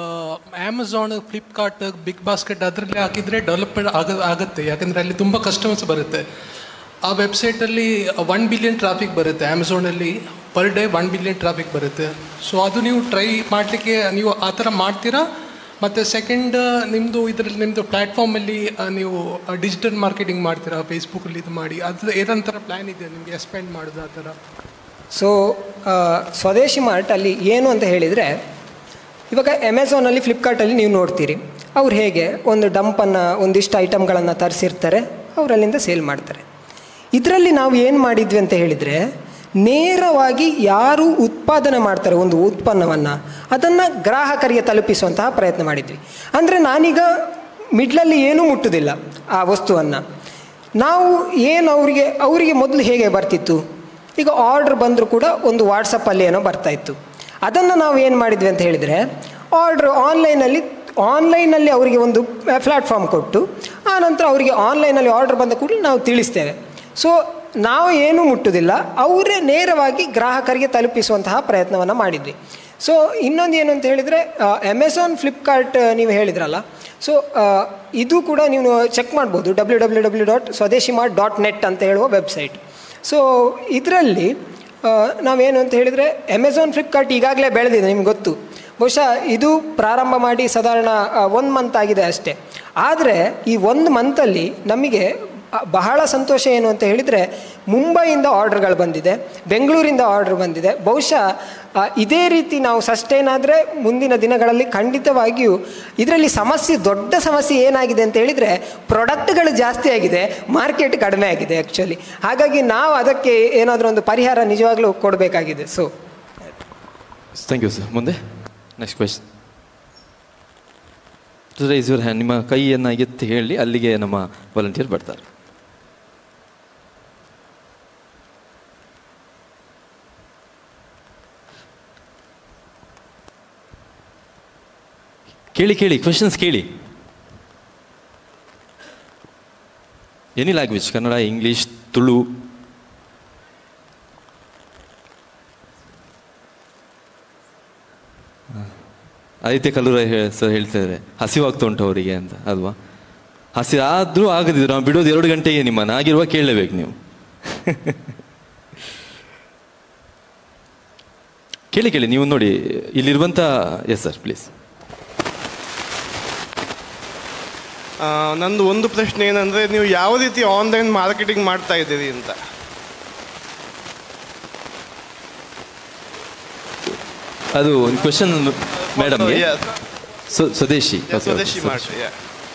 ಅಮೆಝಾನ್ ಫ್ಲಿಪ್ಕಾರ್ಟ್ ಬಿಗ್ ಬಾಸ್ಕೆಟ್ ಅದರಲ್ಲಿ ಹಾಕಿದರೆ ಡೆವಲಪ್ಮೆಂಟ್ ಆಗ ಆಗುತ್ತೆ ಯಾಕಂದರೆ ಅಲ್ಲಿ ತುಂಬ ಕಸ್ಟಮರ್ಸ್ ಬರುತ್ತೆ ಆ ವೆಬ್ಸೈಟಲ್ಲಿ ಒನ್ ಬಿಲಿಯನ್ ಟ್ರಾಫಿಕ್ ಬರುತ್ತೆ ಅಮೆಝಾನಲ್ಲಿ per day one billion traffic ಬರುತ್ತೆ ಸೊ ಅದು ನೀವು ಟ್ರೈ ಮಾಡಲಿಕ್ಕೆ ನೀವು ಆ ಥರ ಮಾಡ್ತೀರಾ ಮತ್ತು ಸೆಕೆಂಡ್ ನಿಮ್ಮದು ಇದರಲ್ಲಿ ನಿಮ್ಮದು ಪ್ಲ್ಯಾಟ್ಫಾರ್ಮಲ್ಲಿ ನೀವು ಡಿಜಿಟಲ್ ಮಾರ್ಕೆಟಿಂಗ್ ಮಾಡ್ತೀರಾ ಫೇಸ್ಬುಕ್ಕಲ್ಲಿ ಇದು ಮಾಡಿ ಅದು ಏನಂತರ ಪ್ಲ್ಯಾನ್ ಇದೆ ನಿಮಗೆ ಎಕ್ಸ್ಪೆಂಡ್ ಮಾಡೋದು ಆ ಥರ ಸೊ ಆ, ಸ್ವದೇಶಿ ಮಾರ್ಟ್ ಅಲ್ಲಿ ಏನು ಅಂತ ಹೇಳಿದರೆ ಇವಾಗ ಅಮೆಝಾನಲ್ಲಿ ಫ್ಲಿಪ್ಕಾರ್ಟಲ್ಲಿ ನೀವು ನೋಡ್ತೀರಿ ಅವ್ರು ಹೇಗೆ ಒಂದು ಡಂಪನ್ನು ಒಂದಿಷ್ಟು ಐಟಮ್ಗಳನ್ನು ತರಿಸಿರ್ತಾರೆ ಅವರಲ್ಲಿಂದ ಸೇಲ್ ಮಾಡ್ತಾರೆ ಇದರಲ್ಲಿ ನಾವು ಏನು ಮಾಡಿದ್ವಿ ಅಂತ ಹೇಳಿದರೆ ನೇರವಾಗಿ ಯಾರು ಉತ್ಪಾದನೆ ಮಾಡ್ತಾರೆ ಒಂದು ಉತ್ಪನ್ನವನ್ನು ಅದನ್ನು ಗ್ರಾಹಕರಿಗೆ ತಲುಪಿಸುವಂತಹ ಪ್ರಯತ್ನ ಮಾಡಿದ್ವಿ ಅಂದರೆ ನಾನೀಗ ಮಿಡ್ಲಲ್ಲಿ ಏನೂ ಮುಟ್ಟುವುದಿಲ್ಲ ಆ ವಸ್ತುವನ್ನು ನಾವು ಏನು ಅವರಿಗೆ ಅವರಿಗೆ ಮೊದಲು ಹೇಗೆ ಬರ್ತಿತ್ತು ಈಗ ಆರ್ಡ್ರ್ ಬಂದರೂ ಕೂಡ ಒಂದು ವಾಟ್ಸಪ್ಪಲ್ಲಿ ಏನೋ ಬರ್ತಾ ಇತ್ತು ಅದನ್ನು ನಾವು ಏನು ಮಾಡಿದ್ವಿ ಅಂತ ಹೇಳಿದರೆ ಆರ್ಡ್ರ್ ಆನ್ಲೈನಲ್ಲಿ ಆನ್ಲೈನಲ್ಲಿ ಅವರಿಗೆ ಒಂದು ಪ್ಲ್ಯಾಟ್ಫಾರ್ಮ್ ಕೊಟ್ಟು ಆನಂತರ ಅವರಿಗೆ ಆನ್ಲೈನಲ್ಲಿ ಆರ್ಡ್ರ್ ಬಂದ ಕೂಡಲೇ ನಾವು ತಿಳಿಸ್ತೇವೆ ಸೊ ನಾವು ಏನೂ ಮುಟ್ಟುವುದಿಲ್ಲ ಅವರೇ ನೇರವಾಗಿ ಗ್ರಾಹಕರಿಗೆ ತಲುಪಿಸುವಂತಹ ಪ್ರಯತ್ನವನ್ನು ಮಾಡಿದ್ವಿ ಸೊ ಇನ್ನೊಂದು ಏನು ಅಂತ ಹೇಳಿದರೆ ಅಮೆಝಾನ್ ಫ್ಲಿಪ್ಕಾರ್ಟ್ ನೀವು ಹೇಳಿದ್ರಲ್ಲ ಸೊ ಇದು ಕೂಡ ನೀವು ಚೆಕ್ ಮಾಡ್ಬೋದು W W W dot Swadeshi Mart dot net ಅಂತ ಹೇಳುವ ವೆಬ್ಸೈಟ್ ಸೊ ಇದರಲ್ಲಿ ನಾವೇನು ಅಂತ ಹೇಳಿದರೆ ಅಮೆಝಾನ್ ಫ್ಲಿಪ್ಕಾರ್ಟ್ ಈಗಾಗಲೇ ಬೆಳೆದಿದೆ ನಿಮ್ಗೆ ಗೊತ್ತು ಬಹುಶಃ ಇದು ಪ್ರಾರಂಭ ಮಾಡಿ ಸಾಧಾರಣ ಒಂದು ಮಂತ್ ಆಗಿದೆ ಅಷ್ಟೇ ಆದರೆ ಈ ಒಂದು ಮಂತಲ್ಲಿ ನಮಗೆ ಅ, ಬಹಳ ಸಂತೋಷ ಏನು ಅಂತ ಹೇಳಿದರೆ ಮುಂಬೈಯಿಂದ ಆರ್ಡರ್ಗಳು ಬಂದಿದೆ ಬೆಂಗಳೂರಿಂದ ಆರ್ಡರ್ ಬಂದಿದೆ ಬಹುಶಃ ಆ, ಇದೇ ರೀತಿ ನಾವು ಸಸ್ಟೈನ್ ಆದರೆ ಮುಂದಿನ ದಿನಗಳಲ್ಲಿ ಖಂಡಿತವಾಗಿಯೂ ಇದರಲ್ಲಿ ಸಮಸ್ಯೆ ದೊಡ್ಡ ಸಮಸ್ಯೆ ಏನಾಗಿದೆ ಅಂತ ಹೇಳಿದರೆ ಪ್ರಾಡಕ್ಟ್ಗಳು ಜಾಸ್ತಿ ಆಗಿದೆ ಮಾರ್ಕೆಟ್ ಕಡಿಮೆ ಆಗಿದೆ ಆ್ಯಕ್ಚುಲಿ ಹಾಗಾಗಿ ನಾವು ಅದಕ್ಕೆ ಏನಾದರೂ ಒಂದು ಪರಿಹಾರ ನಿಜವಾಗ್ಲೂ ಕೊಡಬೇಕಾಗಿದೆ ಸೊ ಥ್ಯಾಂಕ್ ಯು ಸರ್ ಮುಂದೆ next question raise your hand ನಿಮ್ಮ ಕೈಯನ್ನು ಎತ್ತಿ ಹೇಳಿ ಅಲ್ಲಿಗೆ ನಮ್ಮ ವಾಲಂಟಿಯರ್ ಬರ್ತಾರೆ ಕೇಳಿ ಕೇಳಿ ಕ್ವೆಶನ್ಸ್ ಕೇಳಿ any language Kannada English Tulu Aditya Kallura sir ಹೇಳ್ತಾರೆ ಹಸಿವಾಗ್ತಾ ಉಂಟು ಅವರಿಗೆ ಅಂತ ಅಲ್ವಾ ಹಸಿ ಆದ್ರೂ ಆಗದಿದ್ರು ನಾವು ಬಿಡೋದು ಎರಡು ಗಂಟೆಗೆ ನಿಮ್ಮನ್ನು ಆಗಿರುವ ಕೇಳಲೇಬೇಕು ನೀವು ಕೇಳಿ ಕೇಳಿ ನೀವು ನೋಡಿ ಇಲ್ಲಿರುವಂಥ ಎಸ್ ಸರ್ ಪ್ಲೀಸ್ ಆ, ನಂದು ಒಂದು ಪ್ರಶ್ನೆ ಏನಂದ್ರೆ ನೀವು ಯಾವ ರೀತಿ ಆನ್ಲೈನ್ ಮಾರ್ಕೆಟಿಂಗ್ ಮಾಡ್ತಾ ಇದ್ದೀರಿ ಅಂತ ಅದು ಒಂದು ಕ್ವೆಶನ್ ಮೇಡಮ್ಗೆ Yeah. Swadeshi Yeah, Okay, Swadeshi okay, Mart yeah.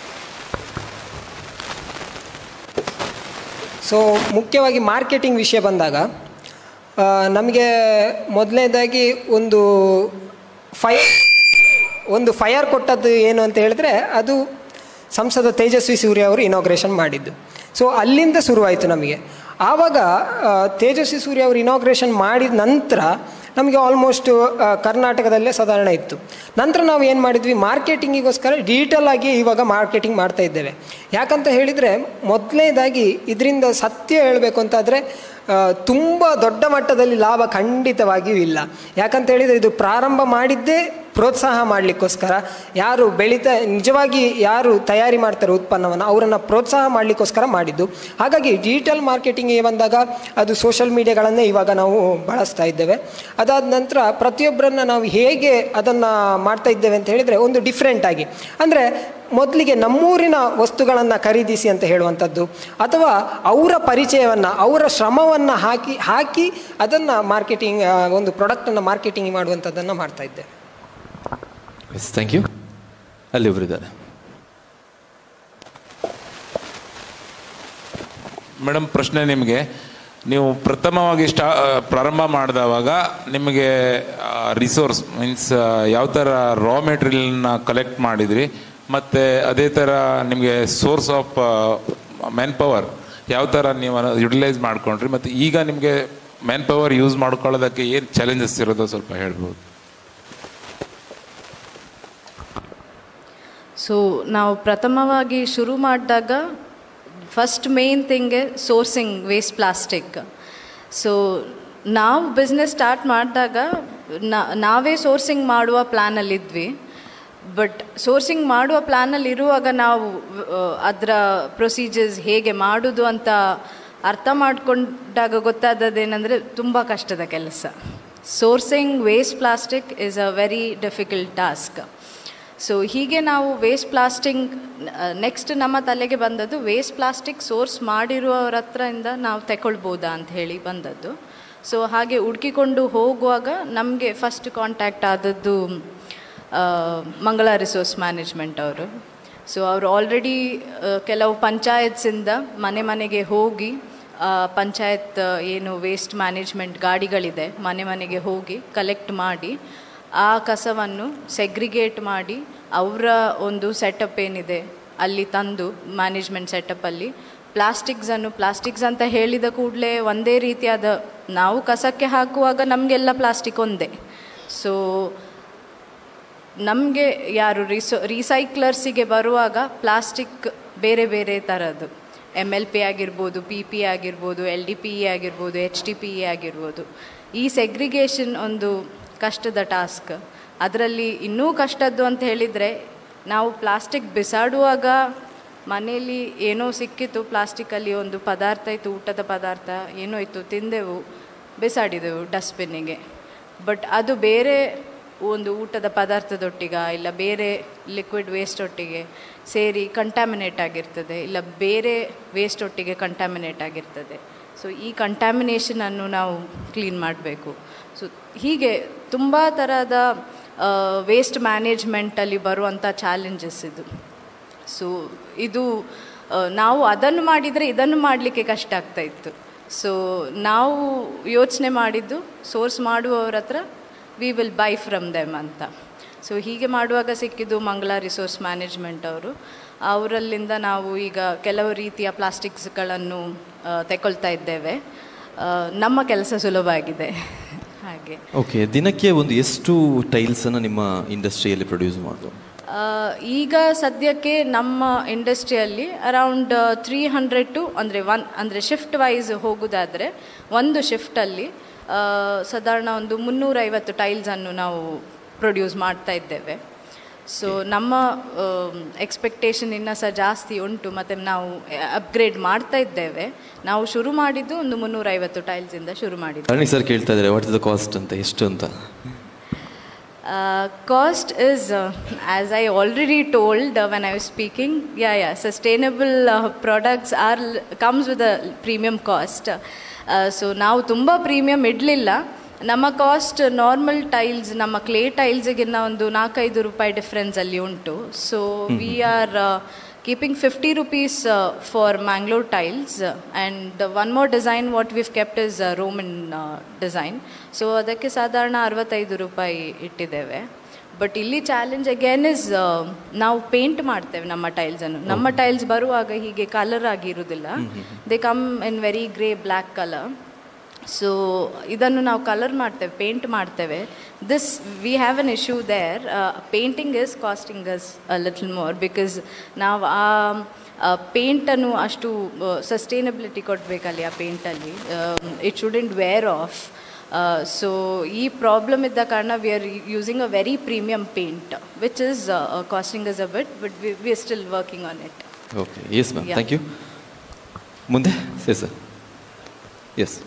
So ಮುಖ್ಯವಾಗಿ ಮಾರ್ಕೆಟಿಂಗ್ ವಿಷಯ ಬಂದಾಗ ಆ, ನಮಗೆ ಮೊದಲನೇದಾಗಿ ಒಂದು ಫೈ ಒಂದು ಫೈರ್ ಕೊಟ್ಟದ್ದು ಏನು ಅಂತ ಹೇಳಿದ್ರೆ ಅದು ಸಂಸದ ತೇಜಸ್ವಿ ಸೂರ್ಯ ಅವರು ಇನಾಗ್ರೇಷನ್ ಮಾಡಿದ್ದು ಸೊ ಅಲ್ಲಿಂದ ಶುರುವಾಯಿತು ನಮಗೆ ಆವಾಗ ಆ, ತೇಜಸ್ವಿ ಸೂರ್ಯ ಅವರು ಇನಾಗ್ರೇಷನ್ ಮಾಡಿದ ನಂತರ ನಮಗೆ ಆಲ್ಮೋಸ್ಟ್ ಕರ್ನಾಟಕದಲ್ಲೇ ಸಾಧಾರಣ ಇತ್ತು ನಂತರ ನಾವು ಏನು ಮಾಡಿದ್ವಿ ಮಾರ್ಕೆಟಿಂಗಿಗೋಸ್ಕರ ಡಿಜಿಟಲ್ ಆಗಿ ಇವಾಗ ಮಾರ್ಕೆಟಿಂಗ್ ಮಾಡ್ತಾ ಇದ್ದೇವೆ ಯಾಕಂತ ಹೇಳಿದರೆ ಮೊದಲನೇದಾಗಿ ಇದರಿಂದ ಸತ್ಯ ಹೇಳಬೇಕು ಅಂತಾದರೆ ತುಂಬ ದೊಡ್ಡ ಮಟ್ಟದಲ್ಲಿ ಲಾಭ ಖಂಡಿತವಾಗಿಯೂ ಇಲ್ಲ ಯಾಕಂತ ಹೇಳಿದರೆ ಇದು ಪ್ರಾರಂಭ ಮಾಡಿದ್ದೇ ಪ್ರೋತ್ಸಾಹ ಮಾಡಲಿಕ್ಕೋಸ್ಕರ ಯಾರು ಬೆಳೀತಾ ನಿಜವಾಗಿ ಯಾರು ತಯಾರಿ ಮಾಡ್ತಾರೆ ಉತ್ಪನ್ನವನ್ನು ಅವರನ್ನು ಪ್ರೋತ್ಸಾಹ ಮಾಡಲಿಕ್ಕೋಸ್ಕರ ಮಾಡಿದ್ದು ಹಾಗಾಗಿ ಡಿಜಿಟಲ್ ಮಾರ್ಕೆಟಿಂಗಿಗೆ ಬಂದಾಗ ಅದು ಸೋಷಲ್ ಮೀಡಿಯಾಗಳನ್ನೇ ಇವಾಗ ನಾವು ಬಳಸ್ತಾ ಇದ್ದೇವೆ ಅದಾದ ನಂತರ ಪ್ರತಿಯೊಬ್ಬರನ್ನ ನಾವು ಹೇಗೆ ಅದನ್ನು ಮಾಡ್ತಾ ಇದ್ದೇವೆ ಅಂತ ಹೇಳಿದರೆ ಒಂದು ಡಿಫ್ರೆಂಟ್ ಆಗಿ ಅಂದರೆ ಮೊದಲಿಗೆ ನಮ್ಮೂರಿನ ವಸ್ತುಗಳನ್ನು ಖರೀದಿಸಿ ಅಂತ ಹೇಳುವಂಥದ್ದು ಅಥವಾ ಅವರ ಪರಿಚಯವನ್ನು ಅವರ ಶ್ರಮವನ್ನು ಹಾಕಿ ಹಾಕಿ ಅದನ್ನು ಮಾರ್ಕೆಟಿಂಗ್ ಆ, ಒಂದು ಪ್ರಾಡಕ್ಟನ್ನು ಮಾರ್ಕೆಟಿಂಗ್ ಮಾಡುವಂಥದ್ದನ್ನು ಮಾಡ್ತಾ ಇದ್ದೇವೆ ಎಸ್ ಥ್ಯಾಂಕ್ ಯು ಅಲ್ಲಿ ಒಬ್ರು ಇದ್ದಾರೆ ಮೇಡಮ್ ಪ್ರಶ್ನೆ ನಿಮಗೆ ನೀವು ಪ್ರಥಮವಾಗಿ ಸ್ಟಾ ಪ್ರಾರಂಭ ಮಾಡಿದವಾಗ ನಿಮಗೆ ರಿಸೋರ್ಸ್ ಮೀನ್ಸ್ ಯಾವ ಥರ ರಾ ಮೆಟೀರಿಯಲ್ನ ಕಲೆಕ್ಟ್ ಮಾಡಿದ್ರಿ ಮತ್ತು ಅದೇ ಥರ ನಿಮಗೆ ಸೋರ್ಸ್ ಆಫ್ ಮ್ಯಾನ್ ಪವರ್ ಯಾವ ಥರ ನೀವು ಯುಟಿಲೈಸ್ ಮಾಡ್ಕೊಂಡ್ರಿ ಮತ್ತು ಈಗ ನಿಮಗೆ ಮ್ಯಾನ್ ಪವರ್ ಯೂಸ್ ಮಾಡ್ಕೊಳ್ಳೋದಕ್ಕೆ ಏನು ಚಾಲೆಂಜಸ್ ಇರೋದು ಸ್ವಲ್ಪ ಹೇಳ್ಬೋದು ಸೊ ನಾವು ಪ್ರಥಮವಾಗಿ ಶುರು ಮಾಡಿದಾಗ first main thing sourcing waste plastic so ನಾವು ಬಿಸ್ನೆಸ್ ಸ್ಟಾರ್ಟ್ ಮಾಡಿದಾಗ ನಾವೇ ಸೋರ್ಸಿಂಗ್ ಮಾಡುವ ಪ್ಲ್ಯಾನಲ್ಲಿದ್ವಿ ಬಟ್ ಸೋರ್ಸಿಂಗ್ ಮಾಡುವ ಪ್ಲ್ಯಾನಲ್ಲಿ ಇರುವಾಗ ನಾವು ಅದರ ಪ್ರೊಸೀಜರ್ಸ್ ಹೇಗೆ ಮಾಡೋದು ಅಂತ ಅರ್ಥ ಮಾಡಿಕೊಂಡಾಗ ಗೊತ್ತಾದದ್ದೇನೆಂದರೆ ತುಂಬ ಕಷ್ಟದ ಕೆಲಸ sourcing waste plastic is a very difficult task so ಹೀಗೆ ನಾವು ವೇಸ್ಟ್ ಪ್ಲಾಸ್ಟಿಂಗ್ ನೆಕ್ಸ್ಟ್ ನಮ್ಮ ತಲೆಗೆ ಬಂದದ್ದು ವೇಸ್ಟ್ ಪ್ಲಾಸ್ಟಿಕ್ ಸೋರ್ಸ್ ಮಾಡಿರುವವರ ಹತ್ರದಿಂದ ನಾವು ತಗೊಳ್ಬೋದಾ ಅಂತ ಹೇಳಿ ಬಂದದ್ದು ಸೊ ಹಾಗೆ ಹುಡುಕಿಕೊಂಡು ಹೋಗುವಾಗ ನಮಗೆ ಫಸ್ಟ್ ಕಾಂಟ್ಯಾಕ್ಟ್ ಆದದ್ದು ಆ, ಮಂಗಳ ರಿಸೋರ್ಸ್ ಮ್ಯಾನೇಜ್ಮೆಂಟ್ ಅವರು ಸೊ ಅವರು ಆಲ್ರೆಡಿ ಕೆಲವು ಪಂಚಾಯತ್ಸಿಂದ ಮನೆ ಮನೆಗೆ ಹೋಗಿ ಆ, ಪಂಚಾಯತ್ ಏನು ವೇಸ್ಟ್ ಮ್ಯಾನೇಜ್ಮೆಂಟ್ ಗಾಡಿಗಳಿದೆ ಮನೆ ಮನೆಗೆ ಹೋಗಿ ಕಲೆಕ್ಟ್ ಮಾಡಿ ಆ ಕಸವನ್ನು ಸೆಗ್ರಿಗೇಟ್ ಮಾಡಿ ಅವರ ಒಂದು ಸೆಟಪ್ ಏನಿದೆ ಅಲ್ಲಿ ತಂದು ಮ್ಯಾನೇಜ್ಮೆಂಟ್ ಸೆಟಪ್ಪಲ್ಲಿ ಪ್ಲಾಸ್ಟಿಕ್ಸನ್ನು ಪ್ಲಾಸ್ಟಿಕ್ಸ್ ಅಂತ ಹೇಳಿದ ಕೂಡಲೇ ಒಂದೇ ರೀತಿಯಾದ ನಾವು ಕಸಕ್ಕೆ ಹಾಕುವಾಗ ನಮಗೆಲ್ಲ ಪ್ಲಾಸ್ಟಿಕ್ ಒಂದೇ ಸೊ ನಮಗೆ ಯಾರು ರಿಸೋ ರೀಸೈಕ್ಲರ್ಸಿಗೆ ಬರುವಾಗ ಪ್ಲಾಸ್ಟಿಕ್ ಬೇರೆ ಬೇರೆ ಥರದ್ದು ಎಮ್ ಎಲ್ ಪಿ ಆಗಿರ್ಬೋದು ಪಿ ಪಿ ಆಗಿರ್ಬೋದು ಎಲ್ ಡಿ ಪಿ ಇ ಆಗಿರ್ಬೋದು ಎಚ್ ಟಿ ಪಿ ಇ ಆಗಿರ್ಬೋದು ಈ ಸೆಗ್ರಿಗೇಷನ್ ಒಂದು ಕಷ್ಟದ ಟಾಸ್ಕ್ ಅದರಲ್ಲಿ ಇನ್ನೂ ಕಷ್ಟದ್ದು ಅಂತ ಹೇಳಿದರೆ ನಾವು ಪ್ಲಾಸ್ಟಿಕ್ ಬಿಸಾಡುವಾಗ ಮನೆಯಲ್ಲಿ ಏನೋ ಸಿಕ್ಕಿತ್ತು ಪ್ಲಾಸ್ಟಿಕ್ಕಲ್ಲಿ ಒಂದು ಪದಾರ್ಥ ಇತ್ತು ಊಟದ ಪದಾರ್ಥ ಏನೋ ಇತ್ತು ತಿಂದೆವು ಬಿಸಾಡಿದೆವು ಡಸ್ಟ್ಬಿನ್ನಿಗೆ ಬಟ್ ಅದು ಬೇರೆ ಒಂದು ಊಟದ ಪದಾರ್ಥದೊಟ್ಟಿಗ ಇಲ್ಲ ಬೇರೆ ಲಿಕ್ವಿಡ್ ವೇಸ್ಟ್ ಒಟ್ಟಿಗೆ ಸೇರಿ ಕಂಟ್ಯಾಮಿನೇಟ್ ಆಗಿರ್ತದೆ ಇಲ್ಲ ಬೇರೆ ವೇಸ್ಟ್ ಒಟ್ಟಿಗೆ ಕಂಟ್ಯಾಮಿನೇಟ್ ಆಗಿರ್ತದೆ ಸೊ ಈ ಕಂಟ್ಯಾಮಿನೇಷನನ್ನು ನಾವು ಕ್ಲೀನ್ ಮಾಡಬೇಕು ಸೊ ಹೀಗೆ ತುಂಬ ಥರದ ವೇಸ್ಟ್ ಮ್ಯಾನೇಜ್ಮೆಂಟಲ್ಲಿ ಬರುವಂಥ ಚಾಲೆಂಜಸ್ ಇದು ಸೊ ಇದು ಆ, ನಾವು ಅದನ್ನು ಮಾಡಿದರೆ ಇದನ್ನು ಮಾಡಲಿಕ್ಕೆ ಕಷ್ಟ ಆಗ್ತಾ ಇತ್ತು ಸೊ ನಾವು ಯೋಚನೆ ಮಾಡಿದ್ದು ಸೋರ್ಸ್ ಮಾಡುವವರ ಹತ್ರ we will buy from them ಅಂತ ಸೊ ಹೀಗೆ ಮಾಡುವಾಗ ಸಿಕ್ಕಿದ್ದು ಮಂಗಳ ರಿಸೋರ್ಸ್ ಮ್ಯಾನೇಜ್ಮೆಂಟ್ ಅವರು ಅವರಲ್ಲಿಂದ ನಾವು ಈಗ ಕೆಲವು ರೀತಿಯ ಪ್ಲಾಸ್ಟಿಕ್ಸ್ಗಳನ್ನು ತೆಗೊಳ್ತಾ ಇದ್ದೇವೆ ಆ, ನಮ್ಮ ಕೆಲಸ ಸುಲಭ ಆಗಿದೆ ಹಾಗೆ ಓಕೆ ದಿನಕ್ಕೆ ಒಂದು ಎಷ್ಟು ಟೈಲ್ಸನ್ನು ನಿಮ್ಮ ಇಂಡಸ್ಟ್ರಿಯಲ್ಲಿ ಪ್ರೊಡ್ಯೂಸ್ ಮಾಡೋದು ಆ, ಈಗ ಸದ್ಯಕ್ಕೆ ನಮ್ಮ ಇಂಡಸ್ಟ್ರಿಯಲ್ಲಿ ಅರೌಂಡ್ ತ್ರೀ ಹಂಡ್ರೆಡ್ ಟು ಅಂದರೆ ಒನ್ ಅಂದರೆ ಶಿಫ್ಟ್ ವೈಸ್ ಹೋಗೋದಾದರೆ ಒಂದು ಶಿಫ್ಟಲ್ಲಿ ಸಾಧಾರಣ ಒಂದು ಮುನ್ನೂರೈವತ್ತು ಟೈಲ್ಸನ್ನು ನಾವು ಪ್ರೊಡ್ಯೂಸ್ ಮಾಡ್ತಾ ಇದ್ದೇವೆ ಸೊ ನಮ್ಮ ಎಕ್ಸ್ಪೆಕ್ಟೇಷನ್ ಇನ್ನೂ ಸಹ ಜಾಸ್ತಿ ಉಂಟು ಮತ್ತು ನಾವು ಅಪ್ಗ್ರೇಡ್ ಮಾಡ್ತಾ ಇದ್ದೇವೆ ನಾವು ಶುರು ಮಾಡಿದ್ದು ಒಂದು ಮುನ್ನೂರೈವತ್ತು ಟೈಲ್ಸಿಂದ ಶುರು ಮಾಡಿದ್ದು ಅರಣಿ ಸರ್ ಕೇಳ್ತಾ ಇದ್ದಾರೆ ವಾಟ್ ಇಸ್ ದ ಕಾಸ್ಟ್ ಅಂತ ಎಷ್ಟು ಅಂತ Uh, cost is, uh, as I already told uh, when I was speaking, yeah, yeah, sustainable uh, products are comes with a premium cost. Uh, so ನಾವು ತುಂಬ premium ಇಡಲಿಲ್ಲ ನಮ್ಮ cost normal tiles ನಮ್ಮ clay ಟೈಲ್ಸಿಗಿನ್ನ ಒಂದು ನಾಲ್ಕೈದು ರೂಪಾಯಿ ಡಿಫ್ರೆನ್ಸಲ್ಲಿ ಉಂಟು so we are keeping fifty rupees for Mangalore tiles and one more design what we've kept is Roman design so ಅದಕ್ಕೆ ಸಾಧಾರಣ ಅರವತ್ತೈದು ರೂಪಾಯಿ ಇಟ್ಟಿದ್ದೇವೆ ಬಟ್ ಇಲ್ಲಿ ಚಾಲೆಂಜ್ ಅಗೇನ್ ಇಸ್ ನಾವು ಪೇಂಟ್ ಮಾಡ್ತೇವೆ ನಮ್ಮ ಟೈಲ್ಸನ್ನು ನಮ್ಮ ಟೈಲ್ಸ್ ಬರುವಾಗ ಹೀಗೆ ಕಲರ್ ಆಗಿರುವುದಿಲ್ಲ they come in very grey black colour so ಇದನ್ನು ನಾವು ಕಲರ್ ಮಾಡ್ತೇವೆ ಪೇಂಟ್ ಮಾಡ್ತೇವೆ this we have an issue there painting is costing us little more because ನಾವು ಆ ಪೇಂಟನ್ನು ಅಷ್ಟು ಸಸ್ಟೈನಬಿಲಿಟಿ ಕೊಡಬೇಕಲ್ಲಿ ಆ ಪೇಂಟಲ್ಲಿ it shouldn't wear off so ಈ ಪ್ರಾಬ್ಲಮ್ ಇದ್ದ ಕಾರಣ we are using a very premium paint which is costing is a bit but we we are still working on it okay yes ma'am Yeah. Thank you ಮುಂದೆ ಸರಿ sir yes